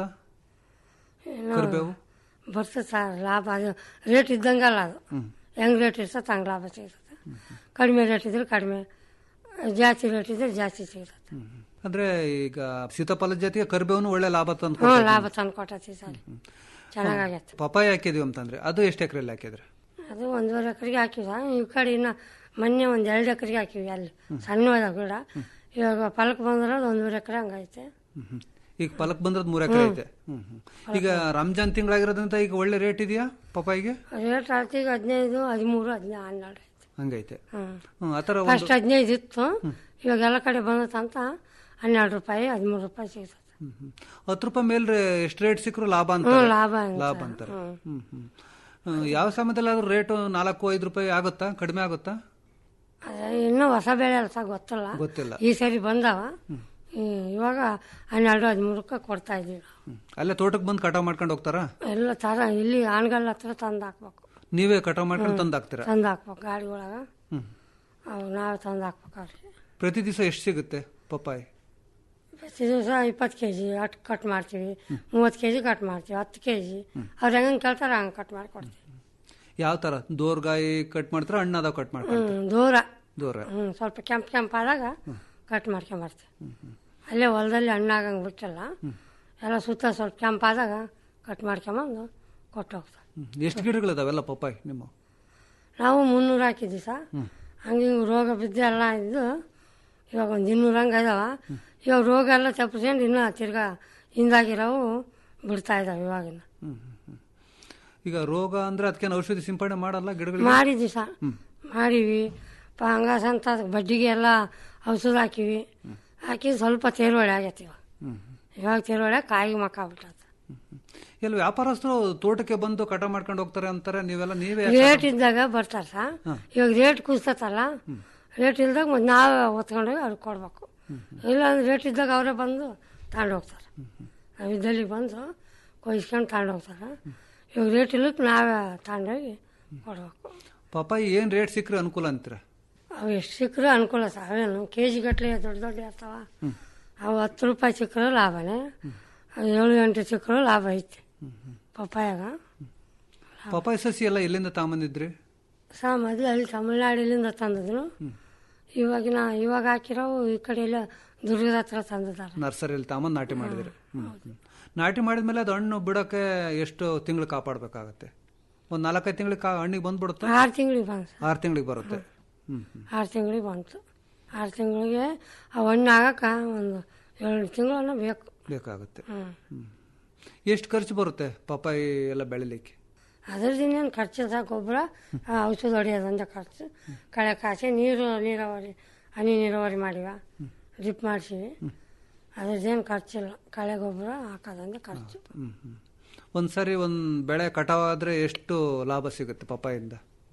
ಏನು ಕರಿಬೇವು ಬರ್ತದೆ ಸರ್ ಲಾಭ ಅದು ರೇಟ್ ಇದ್ದಂಗಲ್ಲ ಅದು ಹೆಂಗ್ ರೇಟ್ ಇರ್ತದೆ ಹಂಗೆ ಲಾಭ ಸಿಗ್ತದೆ ಕಡಿಮೆ ರೇಟ್ ಇದ್ರೆ ಕಡಿಮೆ ಜಾಸ್ತಿ ರೇಟ್ ಇದ್ರೆ ಜಾಸ್ತಿ ಸಿಗ್ತದೆ ಅಂದ್ರೆ ಈಗ ಸೀತಾಫಲದ ಜೊತೆಗೆ ಕರಿಬೇವನು ಒಳ್ಳೆ ಲಾಭ ತಂದು ಹ್ಞೂ ಲಾಭ ತಂದು ಕೊಟ್ಟತಿ ಸರ್ ಚೆನ್ನಾಗೈತೆ ಪಪಾಯ ಹಾಕಿದೀವಿ ಅಂತಂದ್ರೆ ಅದು ಎಷ್ಟು ಎಕರೆಯಲ್ಲಿ ಹಾಕಿದ್ರೆ ಅದು ಒಂದೂವರೆ ಎಕರೆಗೆ ಹಾಕಿವ ಈ ಕಡೆ ಇನ್ನು ಮೊನ್ನೆ ಒಂದು ಎರಡು ಎಕರೆಗೆ ಹಾಕಿವಿ ಅಲ್ಲಿ ಸಣ್ಣವಾದ ಗಿಡ ಇವಾಗ ಫಲಕ್ಕೆ ಬಂದಿರೋದು ಒಂದೂವರೆ ಎಕರೆ ಹಂಗೈತೆ ಈಗ ಫಲಕ್ ಬಂದ್ರದ್ ಮೂರ್ ಎಕರೆ ಐತೆ ಹ್ಮ್, ಹ್ಮ್. ಈಗ ರಂಜಾನ್ ತಿಂಗಳಾಗಿರೋದ್ರಿಂದ ಈಗ ಒಳ್ಳೆ ರೇಟ್ ಇದೆಯಾ ಪಪ್ಪಾಯಿಗೆ ರೇಟ್ ಆರ್ತಿಗೆ ಹದಿನೈದು ಹದಿಮೂರು ಹದಿನೈದು ಹನ್ನೆರಡು ಹಂಗೈತೆ ಹ್ಮ್ ಹ್ಮ್, ಆ ಥರ ಫಸ್ಟ್ ಒಂದು ಹದಿನೈದು ಇತ್ತು ಇವಾಗ ಎಲ್ಲ ಕಡೆ ಬಂದತ್ತಂತ ಹನ್ನೆರಡು ರೂಪಾಯಿ ಹದಿಮೂರು ರೂಪಾಯಿ ಸಿಗ್ತದೆ ಹ್ಮ್, ಹ್ಮ್. ಹತ್ತು ರೂಪಾಯಿ ಮೇಲೆ ಎಷ್ಟು ರೇಟ್ ಸಿಕ್ಕರು ಲಾಭ ಅಂತ ಹ್ಮ್, ಲಾಭ ಅಂತಾರೆ. ಲಾಭ ಅಂತಾರೆ ಹ್ಮ್, ಹ್ಮ್. ಹ್ಮ್, ಯಾವ ಸಮಯದಲ್ಲಿ ರೇಟ್ ನಾಲ್ಕು ಐದು ರೂಪಾಯಿ ಆಗುತ್ತಾ ಕಡಿಮೆ ಆಗುತ್ತಾ ಅದೇ ಇನ್ನೂ ಹೊಸ ಬೆಳೆ ಅಲ್ಲ ಸಹ ಗೊತ್ತಿಲ್ಲ ಗೊತ್ತಿಲ್ಲ ಈ ಸರಿ ಬಂದಾವ ಈ ಇವಾಗ ಹನ್ನೆರಡು ಹದಿಮೂರಕ್ಕೆ ಕೊಡ್ತಾ ಇದೀವಿ ನಾವು ಹ್ಮ್. ಅಲ್ಲೇ ತೋಟಕ್ಕೆ ಬಂದು ಕಟಾವ್ ಮಾಡ್ಕೊಂಡು ಹೋಗ್ತಾರಾ ಎಲ್ಲ ತರ ಇಲ್ಲಿ ಆನ್ಗಲ್ ಹತ್ರ ತಂದು ಹಾಕ್ಬೇಕು ನೀವೇ ಕಟಾವ್ ಮಾಡ್ಕೊಂಡು ತಂದು ಹಾಕ್ತೀರಾ ತಂದು ಹಾಕ್ಬೇಕು ಗಾಡಿ ಒಳಗ ಹ್ಮ್. ಅವು ನಾವೇ ತಂದು ಹಾಕ್ಬೇಕಾದ್ರೆ ಪ್ರತಿ ದಿವಸ ಎಷ್ಟು ಸಿಗುತ್ತೆ ಪಪ್ಪಾಯಿ ಪ್ರತಿ ದಿವಸ ಇಪ್ಪತ್ತು ಕೆ ಜಿ ಅಟ್ ಕಟ್ ಮಾಡ್ತೀವಿ ಮೂವತ್ತು ಕೆ ಜಿ ಕಟ್ ಮಾಡ್ತೀವಿ ಹತ್ತು ಕೆ ಜಿ ಅವ್ರು ಹೆಂಗೆ ಕೇಳ್ತಾರೆ ಹಂಗೆ ಕಟ್ ಮಾಡಿ ಕೊಡ್ತೀವಿ ಯಾವ ತರ ದೋರ್ಗಾಯಿ ಕಟ್ ಮಾಡ್ತಾರ ಹಣ್ಣಾದವ್ ಕಟ್ ಮಾಡ್ತಾರೆ ಹ್ಮ್ ದೂರ ದೂರ ಹ್ಮ್ ಸ್ವಲ್ಪ ಕೆಂಪು ಕೆಂಪು ಆದಾಗ ಕಟ್ ಮಾಡ್ಕೊಂಬರ್ತೀವಿ ಅಲ್ಲೇ ಹೊಲದಲ್ಲಿ ಹಣ್ಣಾಗಂಗೆ ಬಿಟ್ಟಲ್ಲ ಎಲ್ಲ ಸುತ್ತ ಸ್ವಲ್ಪ ಕೆಂಪಾದಾಗ ಕಟ್ ಮಾಡ್ಕೊಂಬಂದು ಕೊಟ್ಟು ಹೋಗ್ತಾರೆ ಎಷ್ಟು ಗಿಡಗಳಿದಾವೆಲ್ಲ ಪಪ್ಪಾಯಿ ನಿಮ್ಮ ನಾವು ಮುನ್ನೂರು ಹಾಕಿದ್ವಿ ಸಹ ಹಂಗೆ ಹಿಂಗೆ ರೋಗ ಬಿದ್ದು ಎಲ್ಲ ಇದ್ದು ಇವಾಗ ಒಂದು ಇನ್ನೂರು ಹಂಗೆ ಇದಾವ ಇವಾಗ ರೋಗ ಎಲ್ಲ ತಪ್ಪಿಸ್ಕೊಂಡು ಇನ್ನೂ ತಿರ್ಗಾ ಹಿಂದಾಗಿರೋವು ಬಿಡ್ತಾ ಇದಾವೆ ಇವಾಗಿನ ಈಗ ರೋಗ ಅಂದ್ರೆ ಅದಕ್ಕೇನು ಔಷಧಿ ಸಿಂಪಡಣೆ ಮಾಡಲ್ಲ ಗಿಡಗಳಿಗೆ ಮಾಡಿದ್ವಿ ಸಹ ಮಾಡೀವಿ ಫಂಗಸ್ ಅಂತ ಅದಕ್ಕೆ ಬಡ್ಡಿಗೆ ಎಲ್ಲ ಔಷಧ ಹಾಕಿವಿ ಹಾಕಿ ಸ್ವಲ್ಪ ತೇರುವಳೆ ಆಗೈತೆ ಇವಾಗ ಇವಾಗ ತೇರುವಳೆ ಕಾಯಿಗೆ ಮಕ್ಕಾಗ್ಬಿಟ್ಟದ ಎಲ್ಲ ವ್ಯಾಪಾರಸ್ಥರು ತೋಟಕ್ಕೆ ಬಂದು ಕಟ ಮಾಡ್ಕೊಂಡು ಹೋಗ್ತಾರೆ ಅಂತಾರೆ ನೀವೆಲ್ಲ ನೀವೇ ರೇಟ್ ಇದ್ದಾಗ ಬರ್ತಾರೆ ಸಹ ಇವಾಗ ರೇಟ್ ಕುಸ್ತತಲ್ಲ ರೇಟ್ ಇಲ್ದಾಗ ಮತ್ತೆ ನಾವೇ ಹೊತ್ಕೊಂಡೋಗಿ ಅವ್ರಿಗೆ ಕೊಡ್ಬೇಕು ಇಲ್ಲ ಅಂದ್ರೆ ರೇಟ್ ಇದ್ದಾಗ ಅವರೇ ಬಂದು ತಗೊಂಡು ಹೋಗ್ತಾರೆ ನಾವು ಇದ್ದಲ್ಲಿ ಬಂದು ಕೊಯ್ಸ್ಕೊಂಡು ತಗೊಂಡು ಹೋಗ್ತಾರೆ ಇವಾಗ ರೇಟ್ ಇಲ್ಲಕ್ಕೆ ನಾವೇ ತಗೊಂಡೋಗಿ ಕೊಡ್ಬೇಕು ಪಪ್ಪಾಯಿ ಏನ್ ರೇಟ್ ಸಿಕ್ಕರೆ ಅನುಕೂಲ ಅಂತೀರ ಅವು ಎಷ್ಟು ಸಿಕ್ಕರೂ ಅನುಕೂಲ ಸಹ ಅವೇನು ಕೆ ಜಿ ಗಟ್ಟಲೆ ದೊಡ್ಡ ದೊಡ್ಡ ಇರ್ತಾವ ಅವು ಹತ್ತು ರೂಪಾಯಿ ಸಿಕ್ಕರೂ ಲಾಭನೇ ಅವು ಏಳು ಎಂಟು ಸಿಕ್ಕರೂ ಲಾಭ ಐತಿ ಪಪ್ಪಾಯಾಗ ಪಪ್ಪಾಯಿ ಸಸಿ ಎಲ್ಲ ಎಲ್ಲಿಂದ ತಾಂಬಂದಿದ್ರಿ ಸಹ ಮೊದಲು ಅಲ್ಲಿ ತಮಿಳ್ನಾಡಿನಿಂದ ತಂದಿದ್ರು ಇವಾಗಿನ ಇವಾಗ ಹಾಕಿರೋವು ಈ ಕಡೆ ಎಲ್ಲ ದುರ್ಗದ ಹತ್ರ ತಂದಿದ್ದಾರೆ ನರ್ಸರಿಯಲ್ಲಿ ತಾಂಬಂದು ನಾಟಿ ಮಾಡಿದ್ರಿ ಹ್ಮ್, ಹ್ಮ್. ನಾಟಿ ಮಾಡಿದ್ಮೇಲೆ ಅದು ಹಣ್ಣು ಬಿಡಕ್ಕೆ ಎಷ್ಟು ತಿಂಗಳು ಕಾಪಾಡಬೇಕಾಗತ್ತೆ ಒಂದ್ ನಾಲ್ಕೈದು ತಿಂಗಳಿಗೆ ಕಾ ಹಣ್ಣಿಗೆ ಬಂದ್ಬಿಡುತ್ತೆ ಆರು ತಿಂಗಳಿಗೆ ಬಂತು ಆರು ತಿಂಗಳಿಗೆ ಬರುತ್ತೆ ಹ್ಮ್ ಹ್ಮ್. ಆರು ತಿಂಗಳಿಗೆ ಬಂತು ಆರು ತಿಂಗಳಿಗೆ ಆ ಹಣ್ಣು ಆಗಕ್ಕೆ ಒಂದು ಏಳು ತಿಂಗಳು ಬೇಕು ಬೇಕಾಗುತ್ತೆ ಹ್ಮ್. ಹ್ಮ್. ಎಷ್ಟು ಖರ್ಚು ಬರುತ್ತೆ ಪಪ್ಪಾಯಿ ಎಲ್ಲ ಬೆಳಿಲಿಕ್ಕೆ ಅದ್ರದ್ದೇನೇನು ಖರ್ಚಿದ ಗೊಬ್ಬರ ಆ, ಔಷಧ ಹೊಡೆಯೋದಂತ ಖರ್ಚು ಕಳೆ ಕಾಸಿ ನೀರು ನೀರಾವರಿ ಹನಿ ನೀರಾವರಿ ಮಾಡಿವ ಡ್ರಿಪ್ ಮಾಡಿಸಿವಿ ಅದ್ರದ್ದೇನು ಖರ್ಚಿಲ್ಲ ಕಳೆ ಗೊಬ್ಬರ ಹಾಕೋದಂತ ಖರ್ಚು ಹ್ಮ್ ಹ್ಮ್. ಒಂದ್ಸರಿ ಒಂದ್ ಬೆಳೆ ಕಟಾವಾದ್ರೆ ಎಷ್ಟು ಲಾಭ ಸಿಗುತ್ತೆ ಪಪ್ಪಾಯಿಂದ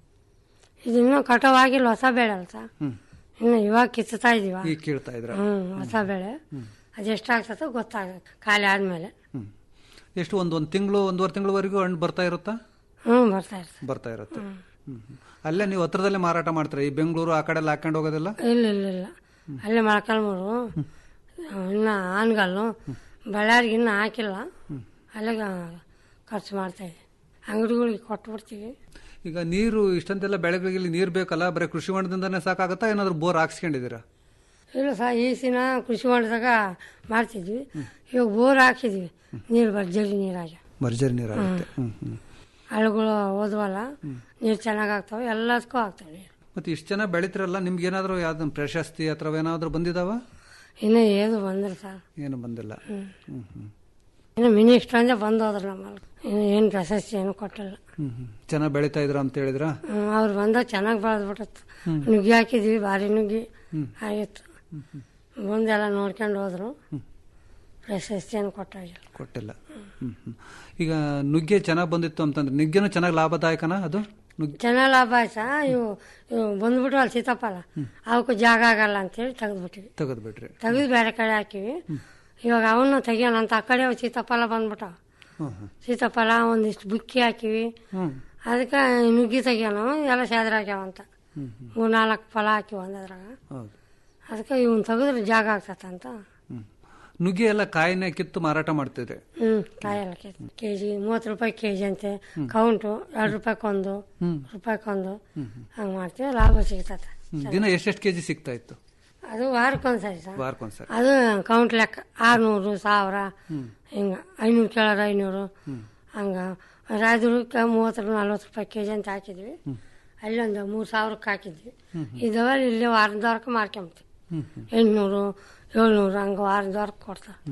ಇದು ಇನ್ನೂ ಕಟಾವಾಗಿಲ್ಲ ಹೊಸ ಬೆಳೆ ಅಲ್ಲ ಸರ್ ಹ್ಮ್. ಇನ್ನು ಇವಾಗ ಕಿತ್ತುತ್ತಾ ಇದೀವ ಈಗ ಕೇಳ್ತಾ ಇದ್ರ ಹ್ಮ್ ಹೊಸ ಬೆಳೆ ಅದೆಷ್ಟಾಗ್ತದೋ ಗೊತ್ತಾಗ ಖಾಲಿ ಆದ್ಮೇಲೆ ಹ್ಮ್ ಎಷ್ಟು ಒಂದ್ ಒಂದ್ ತಿಂಗಳು ಒಂದೂವರೆ ತಿಂಗಳವರೆಗೂ ಹಣ್ಣು ಬರ್ತಾ ಇರುತ್ತಾ ಹ್ಮ್ ಬರ್ತಾ ಇರ್ತದೆ ಬರ್ತಾ ಇರುತ್ತೆ ಹ್ಮ್ ಹ್ಮ್. ಅಲ್ಲೇ ನೀವು ಹತ್ರದಲ್ಲೇ ಮಾರಾಟ ಮಾಡ್ತೀರಾ ಈ ಬೆಂಗಳೂರು ಆ ಕಡೆ ಎಲ್ಲ ಹಾಕೊಂಡು ಹೋಗೋದಿಲ್ಲ ಇಲ್ಲ ಇಲ್ಲ ಇಲ್ಲ ಅಲ್ಲೇ ಮೊಳಕಾಲ್ಮೂರು ಇನ್ನು ಆನ್ಗಲ್ಲು ಬಳ್ಳಾರಿಗೆ ಇನ್ನೂ ಹಾಕಿಲ್ಲ ಅಲ್ಲೇ ಖರ್ಚು ಮಾಡ್ತಾ ಇದ್ದೀವಿ ಅಂಗಡಿಗಳಿಗೆ ಕೊಟ್ಟು ಬಿಡ್ತೀವಿ ಈಗ ನೀರು ಇಷ್ಟಂತೆಲ್ಲ ಬೆಳೆಗಳಿಗೆ ಇಲ್ಲಿ ನೀರು ಬೇಕಲ್ಲ ಬರೀ ಕೃಷಿ ಹೊಂಡದಿಂದನೇ ಸಾಕಾಗತ್ತಾ ಏನಾದ್ರು ಬೋರ್ ಹಾಕ್ಸ್ಕೊಂಡಿದ್ದೀರಾ ಇಲ್ಲ ಸಹ ಈಸಿನ ಕೃಷಿ ಹೊಂಡದಾಗ ಮಾಡ್ತಿದ್ವಿ ಇವಾಗ ಬೋರ್ ಹಾಕಿದ್ವಿ ನೀರು ಭರ್ಜರಿ ನೀರಾಗಿ ಭರ್ಜರಿ ನೀರು ಆಗುತ್ತೆ ಹ್ಮ್ ಹ್ಮ್ ಹಳ್ಗಳು ಹೋದ್ವಲ್ಲ ನೀರು ಚೆನ್ನಾಗಿ ಆಗ್ತಾವೆ ಎಲ್ಲದಕ್ಕೂ ಆಗ್ತಾವೆ ನೀರು ಮತ್ತೆ ಇಷ್ಟು ಜನ ಬೆಳಿತಿರಲ್ಲ ನಿಮ್ಗೆ ಏನಾದ್ರು ಯಾವ್ದು ಪ್ರಶಸ್ತಿ ಅಥವಾ ಏನಾದ್ರು ಬಂದಿದಾವ ಇನ್ನೂ ಏನು ಬಂದಿಲ್ಲ ಸರ್ ಏನು ಬಂದಿಲ್ಲ ಹ್ಮ್ ಹ್ಮ್ ಇನ್ನು ಮಿನಿಸ್ಟ್ರ್ ಅಂದ್ರೆ ಬಂದು ಹೋದ್ರು ನಮ್ಮಲ್ಲಿ ಇನ್ನು ಏನು ಪ್ರಶಸ್ತಿ ಏನು ಕೊಟ್ಟಿಲ್ಲ ಹ್ಮ್ ಹ್ಮ್ ಚೆನ್ನಾಗಿ ಬೆಳಿತಾ ಇದ್ರ ಅಂತ ಹೇಳಿದ್ರ ಹ್ಮ್, ಅವ್ರು ಬಂದಾಗ ಚೆನ್ನಾಗಿ ಬೆಳೆದ್ಬಿಟ್ಟಿತ್ತು ನುಗ್ಗಿ ಹಾಕಿದ್ವಿ ಭಾರಿ ನುಗ್ಗಿ ಆಗಿತ್ತು ಬಂದೆಲ್ಲ ನೋಡ್ಕೊಂಡು ಹೋದ್ರು ಪ್ರಶಸ್ತಿ ಏನು ಕೊಟ್ಟಾಗಿಲ್ಲ ಕೊಟ್ಟಿಲ್ಲ ಹ್ಮ್ ಹ್ಮ್ ಈಗ ನುಗ್ಗೆ ಚೆನ್ನಾಗಿ ಬಂದಿತ್ತು ಅಂತಂದ್ರೆ ನುಗ್ಗೆನೂ ಚೆನ್ನಾಗಿ ಲಾಭದಾಯಕನ ಅದು ನುಗ್ಗೆ ಚೆನ್ನಾಗಿ ಲಾಭ ಆಯ್ತಾ ಇವು ಇವು ಬಂದ್ಬಿಟ್ಟು ಅಲ್ಲಿ ಸೀತಾಫಲ ಅವಕ್ಕೂ ಜಾಗ ಆಗಲ್ಲ ಅಂತೇಳಿ ತೆಗೆದ್ಬಿಟ್ಟಿವಿ ತೆಗೆದು ಬಿಟ್ರಿ ತೆಗೆದು ಬೇರೆ ಕಡೆ ಹಾಕಿವಿ ಇವಾಗ ಅವನ್ನ ತೆಗಿಯೋಣ ಅಂತ ಆ ಕಡೆ ಅವು ಸೀತಾಫಲ ಬಂದ್ಬಿಟ್ಟಾವ ಹ್ಮ್ ಹ್ಮ್ ಸೀತಾಫಲ ಒಂದಿಷ್ಟು ಬುಕ್ಕಿ ಹಾಕಿವಿ ಹ್ಮ್ ಅದಕ್ಕೆ ನುಗ್ಗಿ ತೆಗಿಯೋಣ ಎಲ್ಲ ಸೇದ್ರಾಗ್ಯಾವಂತ ಹ್ಮ್ ಮೂರು ನಾಲ್ಕು ಫಲ ಹಾಕಿವಿ ಒಂದ್ರಾಗ ಹೌದು ಅದಕ್ಕೆ ಇವನ್ ತೆಗೆದ್ರೆ ಜಾಗ ಆಗ್ತದಂತ ಹ್ಮ್ ನುಗ್ಗೆ ಎಲ್ಲ ಕಾಯಿನ ಕಿತ್ತು ಮಾರಾಟ ಮಾಡ್ತಿದ್ರಿ ಹ್ಮ್ ಕಾಯಲ್ಲ ಕೆ ಜಿ ಮೂವತ್ತು ರೂಪಾಯಿ ಕೆ ಜಿ ಅಂತೆ ಕೌಂಟು ಎರಡು ರೂಪಾಯಿಗೊಂದು ಹ್ಮ್ ರೂಪಾಯಿಗೊಂದು ಹಂಗೆ ಮಾಡ್ತೀವಿ ಲಾಭ ಸಿಗ್ತದೆ ಹ್ಮ್. ದಿನ ಎಷ್ಟೆಷ್ಟು ಕೆಜಿ ಸಿಗ್ತಾ ಇತ್ತು ಅದು ವಾರಕ್ಕೊಂದ್ಸರಿ ಸರ್ ವಾರಕ್ಕೊಂದ್ಸರಿ ಅದು ಕೌಂಟ್ ಲೆಕ್ಕ ಆರ್ನೂರು ಸಾವಿರ ಹಿಂಗ ಐನೂರು ಕೇಳೋರು ಐನೂರು ಹಂಗ ರಾಯದುರ್ಗಕ್ಕೆ ಮೂವತ್ತು ನಲ್ವತ್ತು ರೂಪಾಯಿ ಕೆ ಜಿ ಅಂತ ಹಾಕಿದ್ವಿ ಅಲ್ಲೊಂದು ಮೂರು ಸಾವಿರಕ್ಕೆ ಹಾಕಿದ್ವಿ ಇದಾವೆ ಇಲ್ಲಿ ವಾರದ ವಾರಕ್ಕೆ ಮಾರ್ಕೊಂಬಿಡ್ತೀವಿ ಹ್ಮ್ ಹ್ಮ್ ಎಂಟ್ನೂರು ಏಳ್ನೂರು ಹಂಗೆ ವಾರದ ವಾರಕ್ಕೆ ಕೊಡ್ತಾರೆ ಹ್ಮ್ ಹ್ಮ್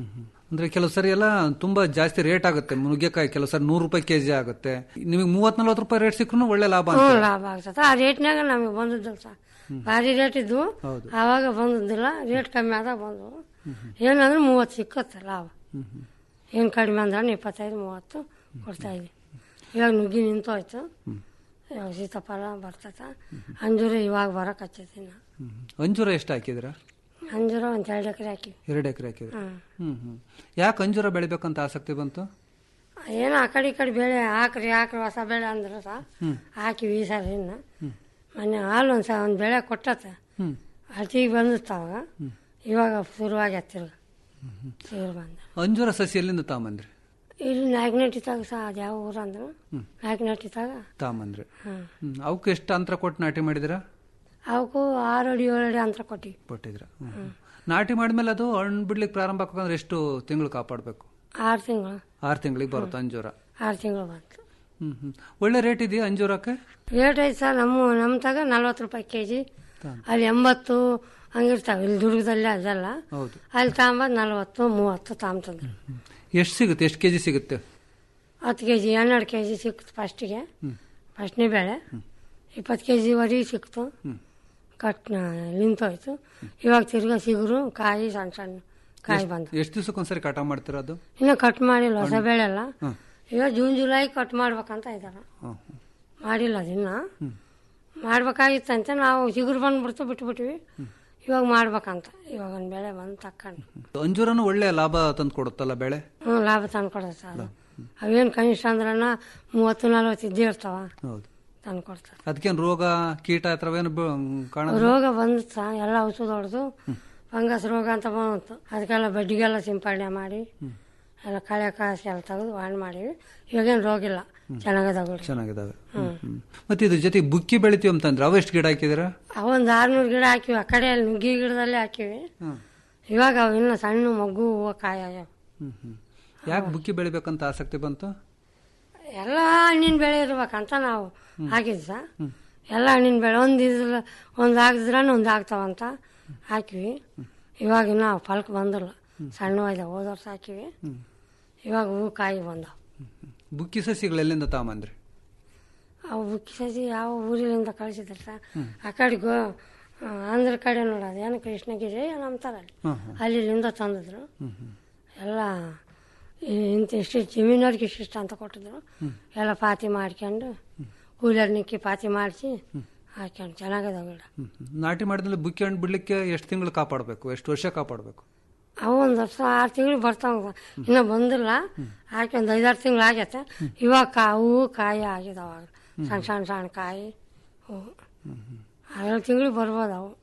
ಅಂದ್ರೆ ಕೆಲವು ಸರಿ ಎಲ್ಲ ತುಂಬಾ ಜಾಸ್ತಿ ರೇಟ್ ಆಗುತ್ತೆ ನುಗ್ಗೆಕಾಯಿ ಕೆಲವು ಸರಿ ನೂರು ರೂಪಾಯಿ ಕೆಜಿ ಆಗುತ್ತೆ ನಿಮಗೆ ಮೂವತ್ ನಲ್ವತ್ತು ರೂಪಾಯಿ ರೇಟ್ ಸಿಕ್ಕರು ಒಳ್ಳೆ ಲಾಭ ಹ್ಞೂ ಅಂತ ಲಾಭ ಆಗ್ತದೆ ಆ ರೇಟ್ನಾಗ ನಮಗೆ ಬಂದಿದ್ದಲ್ಲ ಸರ್ ಭಾರಿ ರೇಟ್ ಇದ್ವು ಹೌದು. ಆವಾಗ ಬಂದಿದ್ದಿಲ್ಲ ರೇಟ್ ಕಮ್ಮಿ ಆದಾಗ ಬಂದವು ಏನಂದ್ರೆ ಮೂವತ್ತು ಸಿಕ್ಕತ್ತೆ ಲಾಭ ಏನು ಕಡಿಮೆ ಅಂದ್ರೆ ಇಪ್ಪತ್ತೈದು ಮೂವತ್ತು ಕೊಡ್ತಾ ಇದ್ವಿ ಇವಾಗ ನುಗ್ಗಿ ನಿಂತೋಯ್ತು ಇವಾಗ ಸೀತಾಫಲ ಬರ್ತೈತ ಅಂಜೂರ ಇವಾಗ ಬರಕ್ಕೆ ಹಚ್ಚೈತಿ ನಾ ಅಂಜೂರ ಎಷ್ಟು ಹಾಕಿದ್ರ ಅಂಜೂರ ಒಂದು ಎರಡು ಎಕರೆ ಹಾಕಿವಿ ಎರಡು ಎಕರೆ ಹಾಕಿದ್ರ ಹ್ಮ್. ಹ್ಮ್ ಹ್ಮ್ ಯಾಕೆ ಅಂಜೂರ ಬೆಳಿಬೇಕಂತ ಆಸಕ್ತಿ ಬಂತು ಏನೋ ಆ ಕಡೆ ಈ ಕಡೆ ಬೆಳೆ ಹಾಕ್ರಿ ಹಾಕ್ರಿ ಹೊಸ ಬೆಳೆ ಅಂದ್ರೆ ಸಹ ಹ್ಮ್. ಹಾಕಿವಿ ಈ ಸರಿ ಇನ್ನು ಮೊನ್ನೆ ಹಾಲು ಒಂದು ಸ ಒಂದು ಬೆಳೆ ಕೊಟ್ಟತ್ತೆ ಹ್ಮ್ ಅತಿಗೆ ಬಂದಿತ್ತು ಅವಾಗ ಇವಾಗ ಶುರುವಾಗಿ ತಿರ್ಗ ಶುರು ಬಂದ ಅಂಜೂರ ಸಸಿ ಎಲ್ಲಿಂದ ತಾಂಬಂದ್ರಿ ಇಲ್ಲಿ ನಾಯಕನಟ್ಟಿತಾಗ ಸಹ ಅದು ಯಾವ ಊರು ಅಂದ್ರೆ ನಾಯಕನಟ್ಟಿತಾಗ ತಾಂಬಂದ್ರಿ ಹ್ಮ್ ಹ್ಮ್ ಅವಕ್ಕೆ ಎಷ್ಟು ಅಂತರ ಕೊಟ್ಟು ನಾಟಿ ಮಾಡಿದಿರಾ ಅವಕ್ಕೂ ಆರು ಅಡಿ ಏಳು ಅಡಿ ಅಂತರ ಕೊಟ್ಟಿವಿ ಕೊಟ್ಟಿದ್ರ ನಾಟಿ ಮಾಡಿದ್ಮೇಲೆ ಅದು ಹಣ್ಣು ಬಿಡ್ಲಿಕ್ಕೆ ಪ್ರಾರಂಭ ಆಗ್ಬೇಕಂದ್ರೆ ಎಷ್ಟು ತಿಂಗಳು ಕಾಪಾಡಬೇಕು ಆರು ತಿಂಗಳು ಆರು ತಿಂಗಳಿಗೆ ಬರುತ್ತೆ ಅಂಜೂರ ಆರು ತಿಂಗಳು ಬಂತು ಹ್ಮ್ ಹ್ಮ್ ಒಳ್ಳೆ ರೇಟ್ ಇದೆಯಾ ಅಂಜೂರಕ್ಕೆ ರೇಟ್ ಐತೆ ಸರ್ ನಮ್ಮ ನಮ್ಮ ತಾಗ ನಲ್ವತ್ತು ರೂಪಾಯಿ ಕೆ ಜಿ ಅಲ್ಲಿ ಎಂಬತ್ತು ಹಂಗಿರ್ತಾವೆ ಇಲ್ಲಿ ದುರ್ಗದಲ್ಲಿ ಅದೆಲ್ಲ ಹೌದು ಅಲ್ಲಿ ತಗೊಂಬಂದು ನಲ್ವತ್ತು ಮೂವತ್ತು ತಾಂಬಂದ್ರೆ ಎಷ್ಟು ಸಿಗುತ್ತೆ ಎಷ್ಟು ಕೆಜಿ ಸಿಗುತ್ತೆ ಹತ್ತು ಕೆ ಜಿ ಹನ್ನೆರಡು ಕೆ ಜಿ ಸಿಕ್ತು ಫಸ್ಟಿಗೆ ಫಸ್ಟ್ನೇ ಬೆಳೆ ಇಪ್ಪತ್ತು ಕೆ ಜಿವರೆಗೆ ಸಿಕ್ತು ಕಟ್ ನಿಂತೋಯ್ತು ಇವಾಗ ತಿರ್ಗಾ ಸಿಗುರು ಕಾಯಿ ಸಣ್ಣ ಸಣ್ಣ ಕಾಯಿ ಬಂದು ಎಷ್ಟು ದಿವಸಕ್ಕೊಂದ್ಸರಿ ಕಟ ಮಾಡ್ತೀರಾ ಅದು ಇನ್ನೂ ಕಟ್ ಮಾಡಿಲ್ಲ ಹೊಸ ಹಣ್ಣು. ಬೆಳೆ ಅಲ್ಲ ಹ್ಮ್. ಇವಾಗ ಜೂನ್ ಜುಲೈ ಕಟ್ ಮಾಡ್ಬೇಕಂತ ಇದ್ದಾರೆ ಹ್ಮ್. ಮಾಡಿಲ್ಲ ಅದಿನ್ನ ಮಾಡ್ಬೇಕಾಗಿತ್ತಂತೆ ನಾವು ಚಿಗುರು ಬಂದ್ಬಿಡ್ತು ಬಿಟ್ಬಿಟ್ವಿ ಇವಾಗ ಮಾಡ್ಬೇಕಂತ ಇವಾಗ ಒಂದು ಬೆಳೆ ಬಂದು ತಕ್ಕೊಂಡು ಅಂಜೂರನು ಒಳ್ಳೆ ಲಾಭ ತಂದು ಕೊಡುತ್ತಲ್ಲ ಬೆಳೆ ಹ್ಞೂ ಲಾಭ ತಂದು ಕೊಡುತ್ತೆ ಅದು ಅವೇನು ಕನಿಷ್ಠ ಅಂದ್ರನ ಮೂವತ್ತು ನಲ್ವತ್ತು ಇದ್ದೇ ಇರ್ತಾವ ಹೌದು ತಂದು ಕೊಡ್ತಾರೆ ಅದಕ್ಕೇನು ರೋಗ ಕೀಟ ಹತ್ರವೇನು ಕಾಣ ರೋಗ ಬಂದಿತ್ತು ಎಲ್ಲ ಔಷಧ ಹೊಡೆದು ಫಂಗಸ್ ರೋಗ ಅಂತ ಬಂತು ಅದಕ್ಕೆಲ್ಲ ಬಡ್ಡಿಗೆಲ್ಲ ಸಿಂಪಡಣೆ ಮಾಡಿ ಎಲ್ಲ ಕಳೆ ಕಾಸಿ ಎಲ್ಲ ತೆಗೆದು ಹಣ್ಣು ಮಾಡಿವಿ ಇವಾಗೇನು ರೋಗ ಇಲ್ಲ ಚೆನ್ನಾಗದಾವ ಚೆನ್ನಾಗಿದಾವೆ ಹ್ಮ್. ಹ್ಮ್. ಮತ್ತೆ ಇದ್ರ ಜೊತೆ ಬುಕ್ಕಿ ಬೆಳಿತೀವಿ ಅಂತಂದ್ರೆ ಅವು ಎಷ್ಟು ಗಿಡ ಹಾಕಿದಿರಾ ಅವೊಂದು ಆರ್ನೂರು ಗಿಡ ಹಾಕಿವಿ ಆ ಕಡೆ ಅಲ್ಲಿ ನುಗ್ಗಿ ಗಿಡದಲ್ಲೇ ಹಾಕಿವಿ ಇವಾಗ ಅವು ಇನ್ನು ಸಣ್ಣ ಮಗು ಹೂವು ಕಾಯಿ ಆಗ್ಯಾವ ಯಾಕೆ ಬುಕ್ಕಿ ಬೆಳಿಬೇಕಂತ ಆಸಕ್ತಿ ಬಂತು ಎಲ್ಲ ಹಣ್ಣಿನ ಬೆಳೆ ಇರ್ಬೇಕಂತ ನಾವು ಹಾಕಿದ್ವಿ ಸರ್ ಎಲ್ಲ ಹಣ್ಣಿನ ಬೆಳೆ ಒಂದು ಇದ್ರ ಒಂದು ಹಾಕಿದ್ರೆ ಒಂದು ಆಗ್ತಾವಂತ ಹಾಕಿವಿ ಇವಾಗ ಇನ್ನು ಅವು ಫಲಕ್ಕೆ ಬಂದಿಲ್ಲ ಸಣ್ಣ ಇದಾವೆ ಹೋದ ವರ್ಷ ಹಾಕಿವಿ ಇವಾಗ ಹೂ ಕಾಯಿ ಬಂದವು ಬುಕ್ಕಿ ಸಸಿಗಳು ಎಲ್ಲಿಂದ ತಾಂಬಂದ್ರಿ ಅವು ಬುಕ್ಕಿ ಸಸಿ ಯಾವ ಊರಿನಿಂದ ಕಳಿಸಿದ್ರು ಸರ್ ಆ ಕಡೆ ಗೋ ಆ, ಆಂಧ್ರ ಕಡೆ ನೋಡೋದು ಏನು ಕೃಷ್ಣಗಿರಿ ಏನು ಅಂತಾರೆ ಅಲ್ಲಿ ಹ್ಮ್, ಹ್ಮ್. ಅಲ್ಲಿ ಇಲ್ಲಿಂದ ತಂದಿದ್ರು ಎಲ್ಲ ಈ- ಇಂಥ ಇಷ್ಟು ಜಮೀನವ್ರಿಗೆ ಇಷ್ಟಿಷ್ಟು ಅಂತ ಕೊಟ್ಟಿದ್ರು ಎಲ್ಲ ಪಾತಿ ಮಾಡ್ಕೊಂಡು ಕೂಲರ್ ನಿಕ್ಕಿ ಪಾತಿ ಮಾಡಿಸಿ ಹಾಕ್ಕೊಂಡು ಚೆನ್ನಾಗದ ಗಿಡ ಹ್ಮ್. ನಾಟಿ ಮಾಡಿದ್ಮೇಲೆ ಬುಕ್ಕಿ ಹಣ್ಣು ಬಿಡ್ಲಿಕ್ಕೆ ಎಷ್ಟು ತಿಂಗಳು ಕಾಪಾಡಬೇಕು ಎಷ್ಟು ವರ್ಷ ಕಾಪಾಡಬೇಕು ಅವು ಒಂದು ವರ್ಷ ಆರು ತಿಂಗಳು ಬರ್ತಾವ ಇನ್ನೂ ಬಂದಿಲ್ಲ ಹಾಕಿ ಒಂದು ಐದಾರು ತಿಂಗಳು ಆಗೈತೆ ಇವಾಗ ಕಾ ಹೂವು ಕಾಯಿ ಆಗಿದೆ ಅವಾಗ ಸಣ್ಣ ಸಣ್ಣ ಸಣ್ಣ ಕಾಯಿ ಹೂವು ಆರೇಳು ತಿಂಗಳು ಬರ್ಬೋದು ಅವು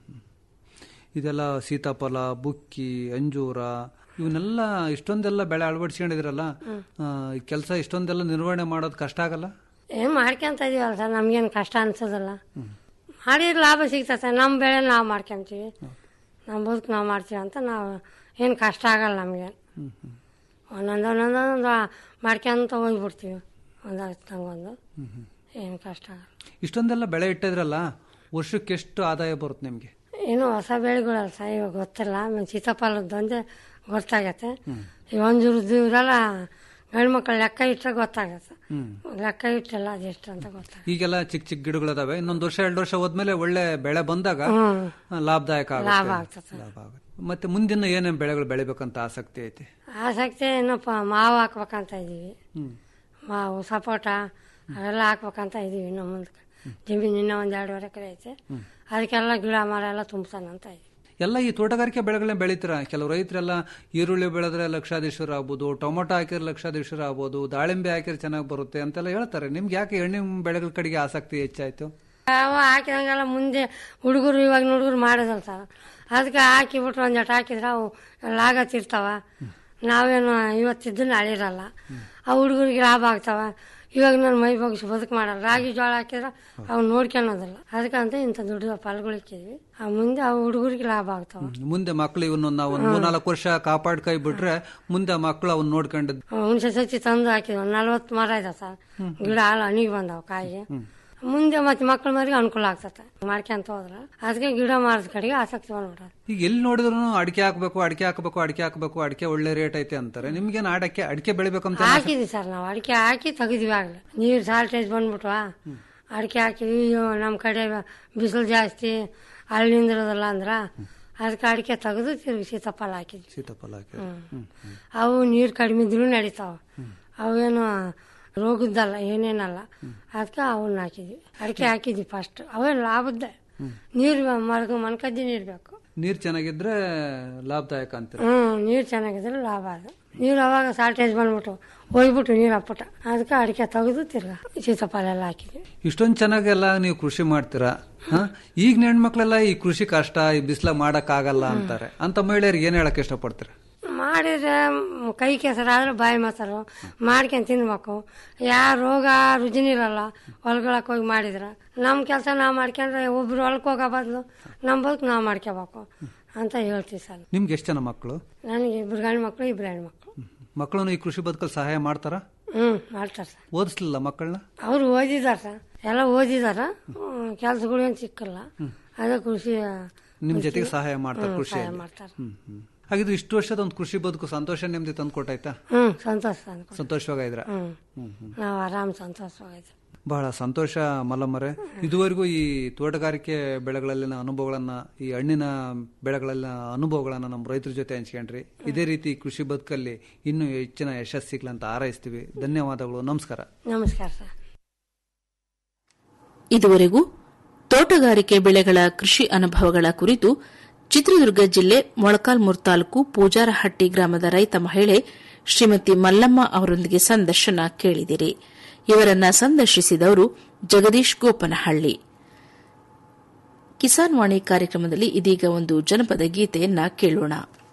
ಇದೆಲ್ಲ ಸೀತಾಫಲ ಬುಕ್ಕಿ ಅಂಜೂರ ಇವನ್ನೆಲ್ಲ ಇಷ್ಟೊಂದೆಲ್ಲ ಬೆಳೆ ಅಳವಡಿಸ್ಕೊಂಡಿದ್ರಲ್ಲ ಕೆಲಸ ಇಷ್ಟೊಂದೆಲ್ಲ ನಿರ್ವಹಣೆ ಮಾಡೋದು ಕಷ್ಟ ಆಗಲ್ಲ ಏನು ಮಾಡ್ಕೊಂತ ಇದೀವಲ್ಲ ಸರ್ ನಮ್ಗೇನು ಕಷ್ಟ ಅನ್ಸೋದಲ್ಲ ಮಾಡಿದ್ರೆ ಲಾಭ ಸಿಗ್ತದೆ ನಮ್ಮ ಬೆಳೆ ನಾವು ಮಾಡ್ಕೊಂತೀವಿ ನಮ್ಮ ಬದುಕು ನಾವು ಮಾಡ್ತೀವಿ ಅಂತ ನಾವು ಏನು ಕಷ್ಟ ಆಗಲ್ಲ ನಮಗೆ ಒಂದೊಂದು ಒಂದೊಂದೊಂದು ಮಾಡ್ಕೊಂತ ಹೋಗ್ಬಿಡ್ತೀವಿ ಒಂದಾಗ್ತಂಗೆ ಒಂದು ಏನು ಕಷ್ಟ ಆಗಲ್ಲ ಇಷ್ಟೊಂದೆಲ್ಲ ಬೆಳೆ ಇಟ್ಟಿದ್ರಲ್ಲ ವರ್ಷಕ್ಕೆ ಎಷ್ಟು ಆದಾಯ ಬರುತ್ತೆ ನಿಮಗೆ ಏನು ಹೊಸ ಬೆಳೆಗಳಲ್ಲ ಸರ್ ಇವಾಗ ಗೊತ್ತಿಲ್ಲ ಆಮೇಲೆ ಸೀತಾಫಲದ್ದೊಂದೇ ಗೊತ್ತಾಗತ್ತೆ ಈ ಒಂಜೂರದ್ದು ಇವರೆಲ್ಲ ಗಂಡು ಮಕ್ಕಳು ಲೆಕ್ಕ ಇಟ್ಟರೆ ಗೊತ್ತಾಗತ್ತೆ ಲೆಕ್ಕ ಇಟ್ಟಲ್ಲ ಅದೆಷ್ಟು ಅಂತ ಗೊತ್ತಾಗ ಈಗೆಲ್ಲ ಚಿಕ್ಕ ಚಿಕ್ಕ ಗಿಡಗಳಿದಾವೆ ಇನ್ನೊಂದು ವರ್ಷ ಎರಡು ವರ್ಷ ಹೋದ್ಮೇಲೆ ಒಳ್ಳೆ ಬೆಳೆ ಬಂದಾಗ ಹ್ಮ್. ಆ, ಲಾಭದಾಯಕ ಆಗುತ್ತೆ. ಲಾಭ ಆಗ್ತದೆ. ಲಾಭ ಆಗುತ್ತೆ ಮತ್ತೆ ಮುಂದಿನ ಏನೇನು ಬೆಳೆಗಳು ಬೆಳಿಬೇಕಂತ ಆಸಕ್ತಿ ಐತಿ ಆಸಕ್ತಿ ಏನಪ್ಪ ಮಾವು ಹಾಕ್ಬೇಕಂತ ಇದೀವಿ ಹ್ಮ್. ಮಾವು ಸಪೋಟ ಅವೆಲ್ಲ ಹಾಕ್ಬೇಕಂತ ಇದೀವಿ ಇನ್ನು ಮುಂದಕ್ಕೆ ಜಮೀನು ಇನ್ನೂ ಒಂದು ಎರಡೂವರೆ ಎಕರೆ ಐತೆ ಅದಕ್ಕೆಲ್ಲ ಗಿಡ ಮರ ಎಲ್ಲ ತುಂಬ್ಸೋಣಂತ ಇದೀವಿ ಎಲ್ಲ ಈ ತೋಟಗಾರಿಕೆ ಬೆಳೆಗಳನ್ನ ಬೆಳಿತೀರ ಕೆಲವು ರೈತರೆಲ್ಲ ಈರುಳ್ಳಿ ಬೆಳೆದ್ರೆ ಲಕ್ಷಾಧೀಶರು ಆಗ್ಬೋದು ಟೊಮೊಟೊ ಹಾಕಿದ್ರೆ ಲಕ್ಷಾಧೀಶರು ಆಗ್ಬೋದು ದಾಳಿಂಬೆ ಹಾಕಿದ್ರೆ ಚೆನ್ನಾಗಿ ಬರುತ್ತೆ ಅಂತೆಲ್ಲ ಹೇಳ್ತಾರೆ ನಿಮ್ಗೆ ಯಾಕೆ ಎಣ್ಣಿನ ಬೆಳೆಗಳ ಕಡೆಗೆ ಆಸಕ್ತಿ ಹೆಚ್ಚಾಯ್ತು ಅವ ಹಾಕಿದಂಗೆಲ್ಲ ಮುಂದೆ ಹುಡುಗರು ಇವಾಗಿನ ಹುಡುಗರು ಮಾಡೋದಲ್ಲ ಸರ್ ಅದಕ್ಕೆ ಹಾಕಿಬಿಟ್ರು ಒಂದು ಜಟ್ ಹಾಕಿದ್ರೆ ಅವು ಲಾಗತ್ತಿರ್ತಾವ ನಾವೇನು ಇವತ್ತಿದ್ದನ್ನು ಅಳಿರಲ್ಲ ಆ ಹುಡುಗರಿಗೆ ಲಾಭ ಆಗ್ತಾವ ಇವಾಗ ನಾನು ಮೈ ಬಗ್ಸಿ ಬದುಕು ಮಾಡಲ್ಲ ರಾಗಿ ಜೋಳ ಹಾಕಿದ್ರೆ ಅವು ನೋಡ್ಕೊಳೋದಿಲ್ಲ ಅದಕ್ಕಂತ ಇಂಥ ದೊಡ್ಡ ಫಲಗಳು ಇಕ್ಕಿದ್ವಿ ಆ ಮುಂದೆ ಆ ಹುಡುಗರಿಗೆ ಲಾಭ ಆಗ್ತಾವ ಮುಂದೆ ಮಕ್ಕಳು ಇವನ್ನ ನಾವು ಒಂದು ಮೂರ್ನಾಲ್ಕು ವರ್ಷ ಕಾಪಾಡ್ ಕೈ ಬಿಟ್ರೆ ಮುಂದೆ ಮಕ್ಕಳು ಅವನ್ನ ನೋಡ್ಕೊಂಡು ಹುಣಸೆ ಸಸಿ ತಂದು ಹಾಕಿದ್ವಿ ಒಂದು ನಲ್ವತ್ತು ಮರ ಇದೆ ಸರ್ ಗಿಡ ಹಾಲು ಹಣಿಗೆ ಬಂದಾವ ಕಾಯಿ ಮುಂದೆ ಮತ್ತೆ ಮಕ್ಳ ಮರಿಗೆ ಅನುಕೂಲ ಆಗ್ತತೆ ಮಾಡ್ಕೊಂತ ಹೋದ್ರ ಅದಕ್ಕೆ ಗಿಡ ಮಾರದ ಕಡೆಗೆ ಆಸಕ್ತಿ ಬಂದ್ಬಿಡೋದು ಈಗ ಎಲ್ಲಿ ನೋಡಿದ್ರು ಅಡಿಕೆ ಹಾಕ್ಬೇಕು ಅಡಿಕೆ ಹಾಕಬೇಕು ಅಡಿಕೆ ಹಾಕಬೇಕು ಅಡಿಕೆ ಒಳ್ಳೆ ರೇಟ್ ಐತೆ ಅಂತಾರೆ ನಿಮ್ಗೇನು ಅಡಿಕೆ ಅಡಿಕೆ ಬೆಳಿಬೇಕಂತ ಏನ್ ಆಸೆ? ಹಾಕಿದ್ವಿ ಸರ್ ನಾವು ಅಡಿಕೆ ಹಾಕಿ ತೆಗಿದ್ವಿ ಆಗ್ಲಿ ನೀರು ಸಾಲ್ಟೇಜ್ ಬಂದ್ಬಿಟ್ವಾ ಅಡಿಕೆ ಹಾಕಿದ್ವಿ ಅಯ್ಯೋ ನಮ್ಮ ಕಡೆ ಬಿಸಿಲು ಜಾಸ್ತಿ ಅಲ್ಲಿ ನಿಂದಿರೋದಲ್ಲ ಅಂದ್ರ ಅದಕ್ಕೆ ಅಡಿಕೆ ತೆಗೆದು ತಿರುಗಿ ಸೀತಾಫಲ ಹಾಕಿದ್ವಿ ಸೀತಾಫಲ ಹಾಕಿ ಹ್ಮ್. ಅವು ನೀರು ಕಡಿಮೆ ಇದ್ರೂ ನಡೀತಾವ ಅವೇನು ರೋಗದ್ದಲ್ಲ ಏನೇನಲ್ಲ ಅದಕ್ಕೆ ಅವನ್ನ ಹಾಕಿದ್ವಿ ಅಡಿಕೆ ಹಾಕಿದ್ವಿ ಫಸ್ಟ್ ಅವೇ ಲಾಭದ್ದೆ ನೀರು ಮರ್ಗ ಮನ್ಕದ್ದಿ ನೀರು ಬೇಕು ನೀರ್ ಚೆನ್ನಾಗಿದ್ರೆ ಲಾಭದಾಯಕ ಅಂತೀರ ಹ್ಮ್ ನೀರು ಚೆನ್ನಾಗಿದ್ರೆ ಲಾಭ ಅದು ನೀರು ಅವಾಗ ಸಾಲ್ಟೇಜ್ ಬಂದ್ಬಿಟ್ಟು ಹೋಗ್ಬಿಟ್ಟು ನೀರು ಹಾಕ್ಬಿಟ್ಟ ಅದಕ್ಕೆ ಅಡಿಕೆ ತೆಗೆದು ತಿರ್ಗಾ ಸೀತಾಫಲ ಎಲ್ಲ ಹಾಕಿದ್ವಿ ಇಷ್ಟೊಂದ್ ಚೆನ್ನಾಗೆಲ್ಲ ನೀವು ಕೃಷಿ ಮಾಡ್ತೀರಾ ಹ? ಈಗ ಹೆಣ್ಮಕ್ಳೆಲ್ಲ ಈ ಕೃಷಿ ಕಷ್ಟ ಈ ಬಿಸಿಲ ಮಾಡಕ್ ಆಗಲ್ಲ ಅಂತಾರೆ ಅಂತ ಮಹಿಳೆಯರಿಗೆ ಏನ್ ಹೇಳಕ್ ಇಷ್ಟಪಡ್ತೀರಾ ಮಾಡಿದ್ರೆ ಮ್, ಕೈ ಕೆಸರಾದ್ರೆ ಬಾಯಿ ಮೊಸರು ಮಾಡ್ಕೊಂಡ್ ತಿನ್ಬೇಕು ಯಾವ ರೋಗ ರುಜಿನಿರಲ್ಲ ಹೊಲ್ಗೊಳಕ್ ಹೋಗಿ ಮಾಡಿದ್ರೆ ನಮ್ಮ ಕೆಲಸ ನಾವು ಮಾಡ್ಕೊಂಡ್ರೆ ಒಬ್ರು ಹೊಲಕ್ಕೆ ಹೋಗೋ ಬದಲು ನಮ್ಮ ಬದುಕು ನಾವು ಮಾಡ್ಕೋಬೇಕು ಅಂತ ಹೇಳ್ತೀವಿ ಸರ್ ನಿಮ್ಗೆ ಎಷ್ಟು ಜನ ಮಕ್ಕಳು ನನಗೆ ಇಬ್ರು ಗಂಡು ಮಕ್ಕಳು ಇಬ್ರು ಹೆಣ್ಮಕ್ಳು ಮಕ್ಕಳನ್ನು ಈ ಕೃಷಿ ಬದುಕಲ್ಲಿ ಸಹಾಯ ಮಾಡ್ತಾರ ಹ್ಮ್ ಮಾಡ್ತಾರೆ ಸರ್ ಓದಿಸ್ಲಿಲ್ಲ ಮಕ್ಕಳನ್ನ ಅವ್ರು ಓದಿದಾರ ಸರ್ ಎಲ್ಲ ಓದಿದಾರ ಕೆಲಸಗಳು ಏನು ಸಿಕ್ಕಲ್ಲ ಅದೇ ಖುಷಿ ನಿಮ್ ಜೊತೆಗೆ ಸಹಾಯ ಮಾಡ್ತಾರೆ ಹ್ಮ್, ಕೃಷಿ ಸಹಾಯ ಮಾಡ್ತಾರೆ ಹಾಗಿದ್ರೆ ಇಷ್ಟು ವರ್ಷದ ಒಂದು ಕೃಷಿ ಬದುಕು ಸಂತೋಷ ನೆಮ್ಮದಿ ತಂದು ಕೊಟ್ಟಾಯ್ತಾ ಹ್ಮ್ ಸಂತೋಷ ಅನ್ಕೊ ಸಂತೋಷವಾಗಿದ್ರ ಹ್ಮ್ ಹ್ಮ್ ಹ್ಮ್ ನಾವು ಆರಾಮ್ ಸಂತೋಷವಾಗಿದೆ ಬಹಳ ಸಂತೋಷ ಮಲ್ಲಮ್ಮರೆ ಇದುವರೆಗೂ ಈ ತೋಟಗಾರಿಕೆ ಬೆಳೆಗಳಲ್ಲಿನ ಅನುಭವಗಳನ್ನ ಈ ಹಣ್ಣಿನ ಬೆಳೆಗಳಲ್ಲಿನ ಅನುಭವಗಳನ್ನ ನಮ್ಮ ರೈತರ ಜೊತೆ ಹಂಚ್ಕೊಂಡ್ರಿ ಇದೇ ರೀತಿ ಕೃಷಿ ಬದುಕಲ್ಲಿ ಇನ್ನೂ ಹೆಚ್ಚಿನ ಯಶಸ್ಸು ಸಿಗ್ಲಿ ಅಂತ ಹಾರೈಸ್ತೀವಿ ಧನ್ಯವಾದಗಳು ನಮಸ್ಕಾರ ನಮಸ್ಕಾರ ಸರ್ ಇದುವರೆಗೂ ತೋಟಗಾರಿಕೆ ಬೆಳೆಗಳ ಕೃಷಿ ಅನುಭವಗಳ ಕುರಿತು ಚಿತ್ರದುರ್ಗ ಜಿಲ್ಲೆ ಮೊಳಕಾಲ್ಮೂರು ತಾಲೂಕು ಪೂಜಾರಹಟ್ಟಿ ಗ್ರಾಮದ ರೈತ ಮಹಿಳೆ ಶ್ರೀಮತಿ ಮಲ್ಲಮ್ಮ ಅವರೊಂದಿಗೆ ಸಂದರ್ಶನ ಕೇಳಿದಿರಿ ಇವರನ್ನ ಸಂದರ್ಶಿಸಿದವರು ಜಗದೀಶ್ ಗೋಪನಹಳ್ಳಿ ಕಿಸಾನ್ ವಾಣಿ ಕಾರ್ಯಕ್ರಮದಲ್ಲಿ ಇದೀಗ ಒಂದು ಜನಪದ ಗೀತೆಯನ್ನ ಕೇಳೋಣ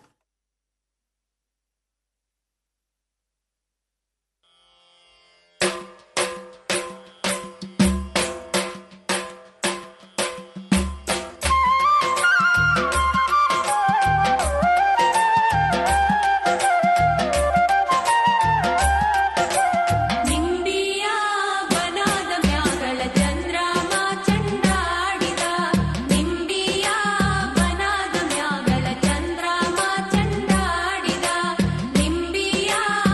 ನಿಂಬಿಯ ಬನದ ಮ್ಯಾಗಳ ಚಂದ್ರಮ ಚಂಡಾಡಿದ ನಿಂಬಿಯ ಬನದ ಮ್ಯಾಗಳ ಚಂದ್ರಮ ಚಂಡಾಡಿದ ನಿಂಬಿಯ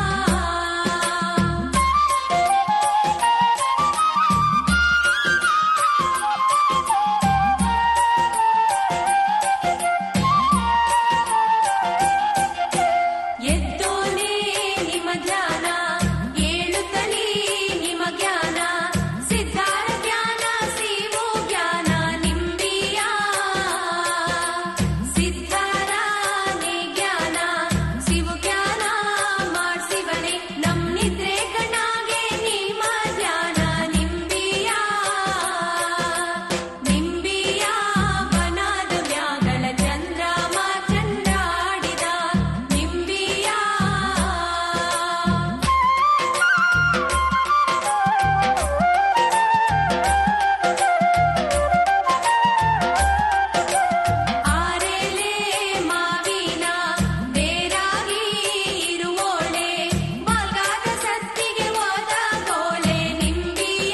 ಎದ್ದೋನೇ ನಿಮ್ಮ ಧ್ಯಾನ ಏಳುತ್ತಲೀ ನಿಮ್ಮ ಜ್ಞಾನ ಸಿದ್ಧಾರ ಜ್ಞಾನ ಸಿವೋ ಜ್ಞಾನ ನಿಂಬಿಯ ಸಿದ್ಧಾರಾನೇ ಜ್ಞಾನ ಸಿವು ಜ್ಞಾನ ಮಾಡಿಸಿವನೆ ನಮ್ ನಿದ್ರೆ ಕಣ್ಣಾಗೆ ನಿಮ್ಮ ಧ್ಯಾನ ನಿಂಬಿಯ ನಿಂಬಿಯ ಬನದ ಮ್ಯಾಗಳ ಚಂದ್ರಮ ಚಂಡಾಡಿದ ನಿಂಬಿಯ ಆರೆಲೆ ಮಾವಿನ ಬೇರಾಗಿ ಇರುವೋಳೆ ಬಾಲ್ಗಾದ ಸತ್ತಿಗೆ ಹೋದ ಗೋಳೆ ನಿಂಬಿಯ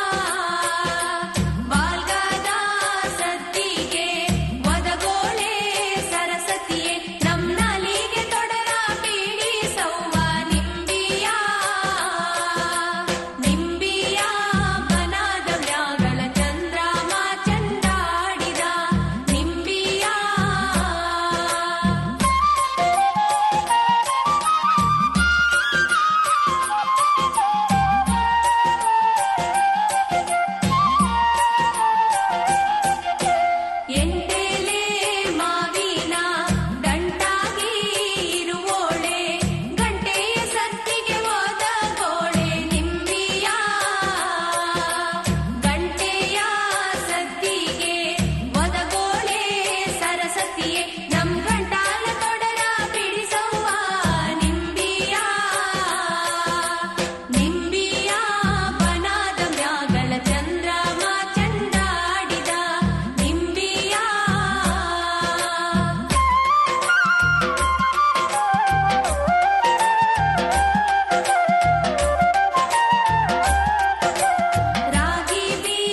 ಬಾಲ್ಗಾದ ಸತ್ತಿಗೆ ಒದಗೋಳೆ ಸರಸ್ವತಿಯೇ ನಮ್ ನಾಲಿಗೆ ತೊಡರ ಬೀಳಿಸವ್ವ ನಿಂಬಿಯ ನಿಂಬಿಯ ಬನದ ಮ್ಯಾಗಳ ಚಂದ್ರಮ ಚಂಡಾಡಿದ ನಿಂಬಿಯ ಎಂಟೆಲೆ ಮಾವಿನ ದಂಟಾಗಿ ಇರುವೋಳೆ ಗಂಟೆಯ ಸತ್ತಿಗೆ ಹೋದ ಗೋಳೆ ನಿಂಬಿಯ ಗಂಟೆಯ ಸತ್ತಿಗೆ ಒದಗೋಳೆ ಸರಸ್ವತಿಯೇ ನಮ್ ಗಂಟಾಲ ತೊಡರ ಬಿಡಿಸವ್ವ ನಿಂಬಿಯ ನಿಂಬಿಯ ಬನದ ಮ್ಯಾಗಳ ಚಂದ್ರಮ ಚಂಡಾಡಿದ ನಿಂಬಿಯ ರಾಗಿ ಬೀ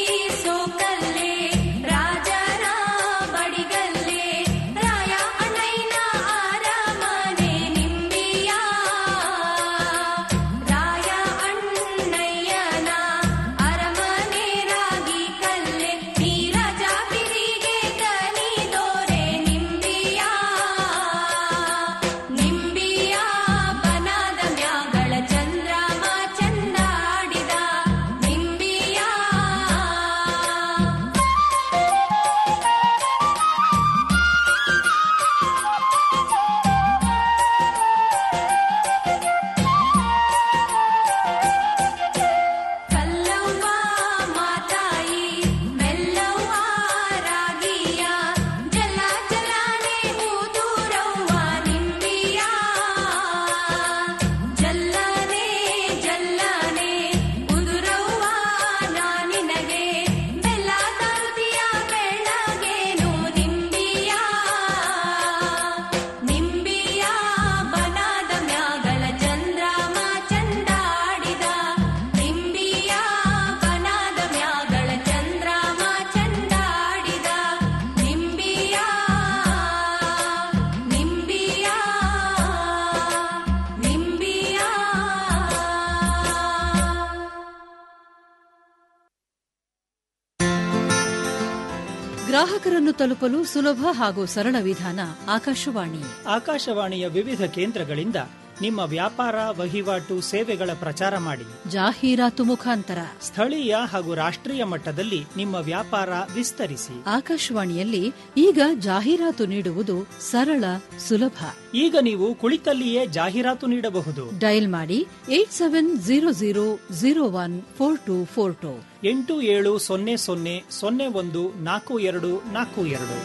ಗ್ರಾಹಕರನ್ನು ತಲುಪಲು ಸುಲಭ ಹಾಗೂ ಸರಳ ವಿಧಾನ ಆಕಾಶವಾಣಿ ಆಕಾಶವಾಣಿಯ ವಿವಿಧ ಕೇಂದ್ರಗಳಿಂದ ನಿಮ್ಮ ವ್ಯಾಪಾರ ವಹಿವಾಟು ಸೇವೆಗಳ ಪ್ರಚಾರ ಮಾಡಿ ಜಾಹೀರಾತು ಮುಖಾಂತರ ಸ್ಥಳೀಯ ಹಾಗೂ ರಾಷ್ಟ್ರೀಯ ಮಟ್ಟದಲ್ಲಿ ನಿಮ್ಮ ವ್ಯಾಪಾರ ವಿಸ್ತರಿಸಿ ಆಕಾಶವಾಣಿಯಲ್ಲಿ ಈಗ ಜಾಹೀರಾತು ನೀಡುವುದು ಸರಳ ಸುಲಭ ಈಗ ನೀವು ಕುಳಿತಲ್ಲಿಯೇ ಜಾಹೀರಾತು ನೀಡಬಹುದು ಡಯಲ್ ಮಾಡಿ eight seven zero zero zero one four two four two ಎಂಟು ಏಳು ಸೊನ್ನೆ ಸೊನ್ನೆ ಸೊನ್ನೆ ಒಂದು ನಾಲ್ಕು ಎರಡು ನಾಲ್ಕು ಎರಡು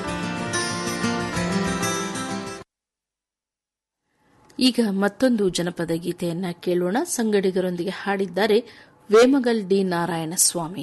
ಈಗ ಮತ್ತೊಂದು ಜನಪದ ಗೀತೆಯನ್ನ ಕೇಳೋಣ ಸಂಗಡಿಗರೊಂದಿಗೆ ಹಾಡಿದ್ದಾರೆ ವೇಮಗಲ್ ಡಿ ನಾರಾಯಣಸ್ವಾಮಿ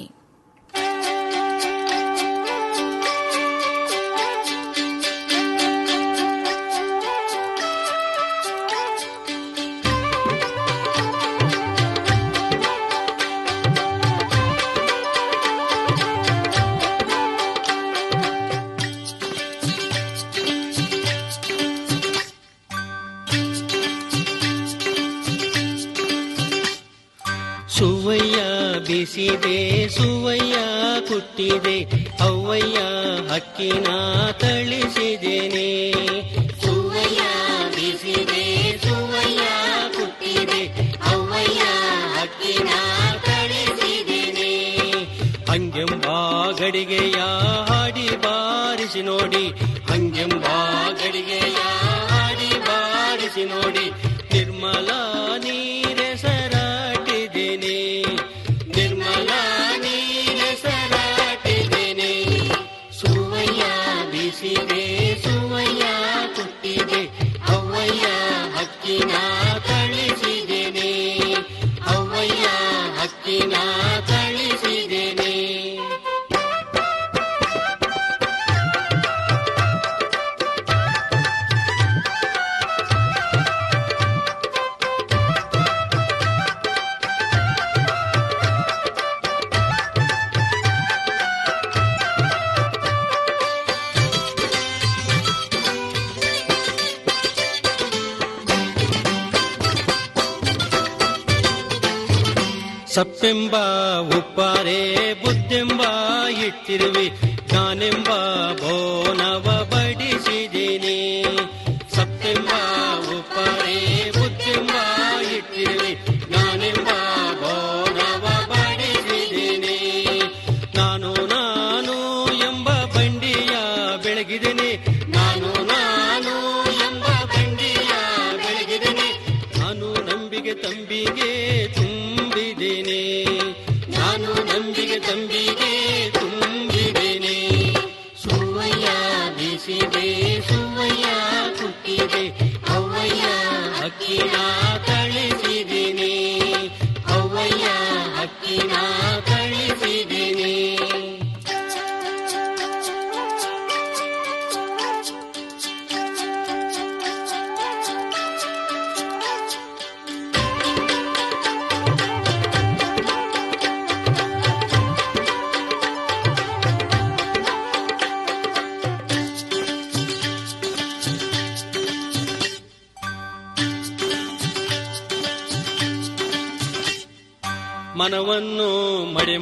ಸುವಯ್ಯ ಬಿಸಿದೆ ಸುವಯ್ಯ ಕುಟ್ಟಿದೆ ಅವ್ವಯ್ಯ ಹಕ್ಕಿನ ತಳಿಸಿದೇನೆ ಸುವಯ್ಯ ಬಿಸಿದೆ ಸುವಯ್ಯ ಕುಟ್ಟಿದೆ ಅವ್ವಯ್ಯ ಹಕ್ಕಿನ ತಳಿಸಿದೇನೆ ಹಂಗೆಂಬ ಗಡಿಗೆಯ ಹಾಡಿ ಬಾರಿಸಿ ನೋಡಿ ಹಂಗೆಂಬ ಗಡಿಗೆಯ ಹಾಡಿ ಬಾರಿಸಿ ನೋಡಿ ನಿರ್ಮಲ ನೀರೆಸರಾಟಿದ್ದೇನೆ ನಿರ್ಮಲ ನೀರೆಸರಾಟಿದ್ದೇನೆ ಸುವಯ್ಯ ಬಿಸಿದೆ ಸುವಯ್ಯ ಕುಟ್ಟಿದೆ ಅವ್ವಯ್ಯ ಹಕ್ಕಿನ ಕಳಿಸಿದ್ದೇನೆ ಅವ್ವಯ್ಯ ಹಕ್ಕಿನ ಕಳಿಸಿದ್ದೇನೆ ಸಪ್ಪೆಂಬ ಉಪ್ಪಾರೆ ಬುದ್ದೆಂಬ ಇಟ್ಟಿರುವೆ ನಾನೆಂಬ ಬೋನವ ಬಡಿಸಿದ್ದೇನೆ ಸಪ್ಪೆಂಬ ಉಪ್ಪಾರೆ ಬುದ್ದೆಂಬ ಇಟ್ಟಿರುವೆ ನಾನೆಂಬ ಬೋನವ ಬಡಿಸಿದ್ದೇನೆ ನಾನು ನಾನು ಎಂಬ ಬಂಡಿಯ ಬೆಳಗಿದ್ದೇನೆ ನಾನು ನಾನು ಎಂಬ ಬಂಡಿಯ ಬೆಳಗಿದ್ದೇನೆ ನಾನು ನಂಬಿಗೆ ತಂಬಿಗೆ ತುಂಬಿದ್ದೇನೆ ನಾನು ನಂಬಿಗೆ ತಂಬಿಗೆ ತುಂಬಿದ್ದೇನೆ ಸುವಯ್ಯ ಬಿಸಿದೆ ಸುವಯ್ಯ ಕುಟ್ಟಿದೆ ಅವ್ವಯ್ಯ ಹಕ್ಕಿನ ಕಳಿಸಿದ್ದೇನೆ ಅವ್ವಯ್ಯ ಹಕ್ಕಿನ ಕಳಿಸಿದ್ದೇನೆ ಮನವನ್ನು ಮಡೆ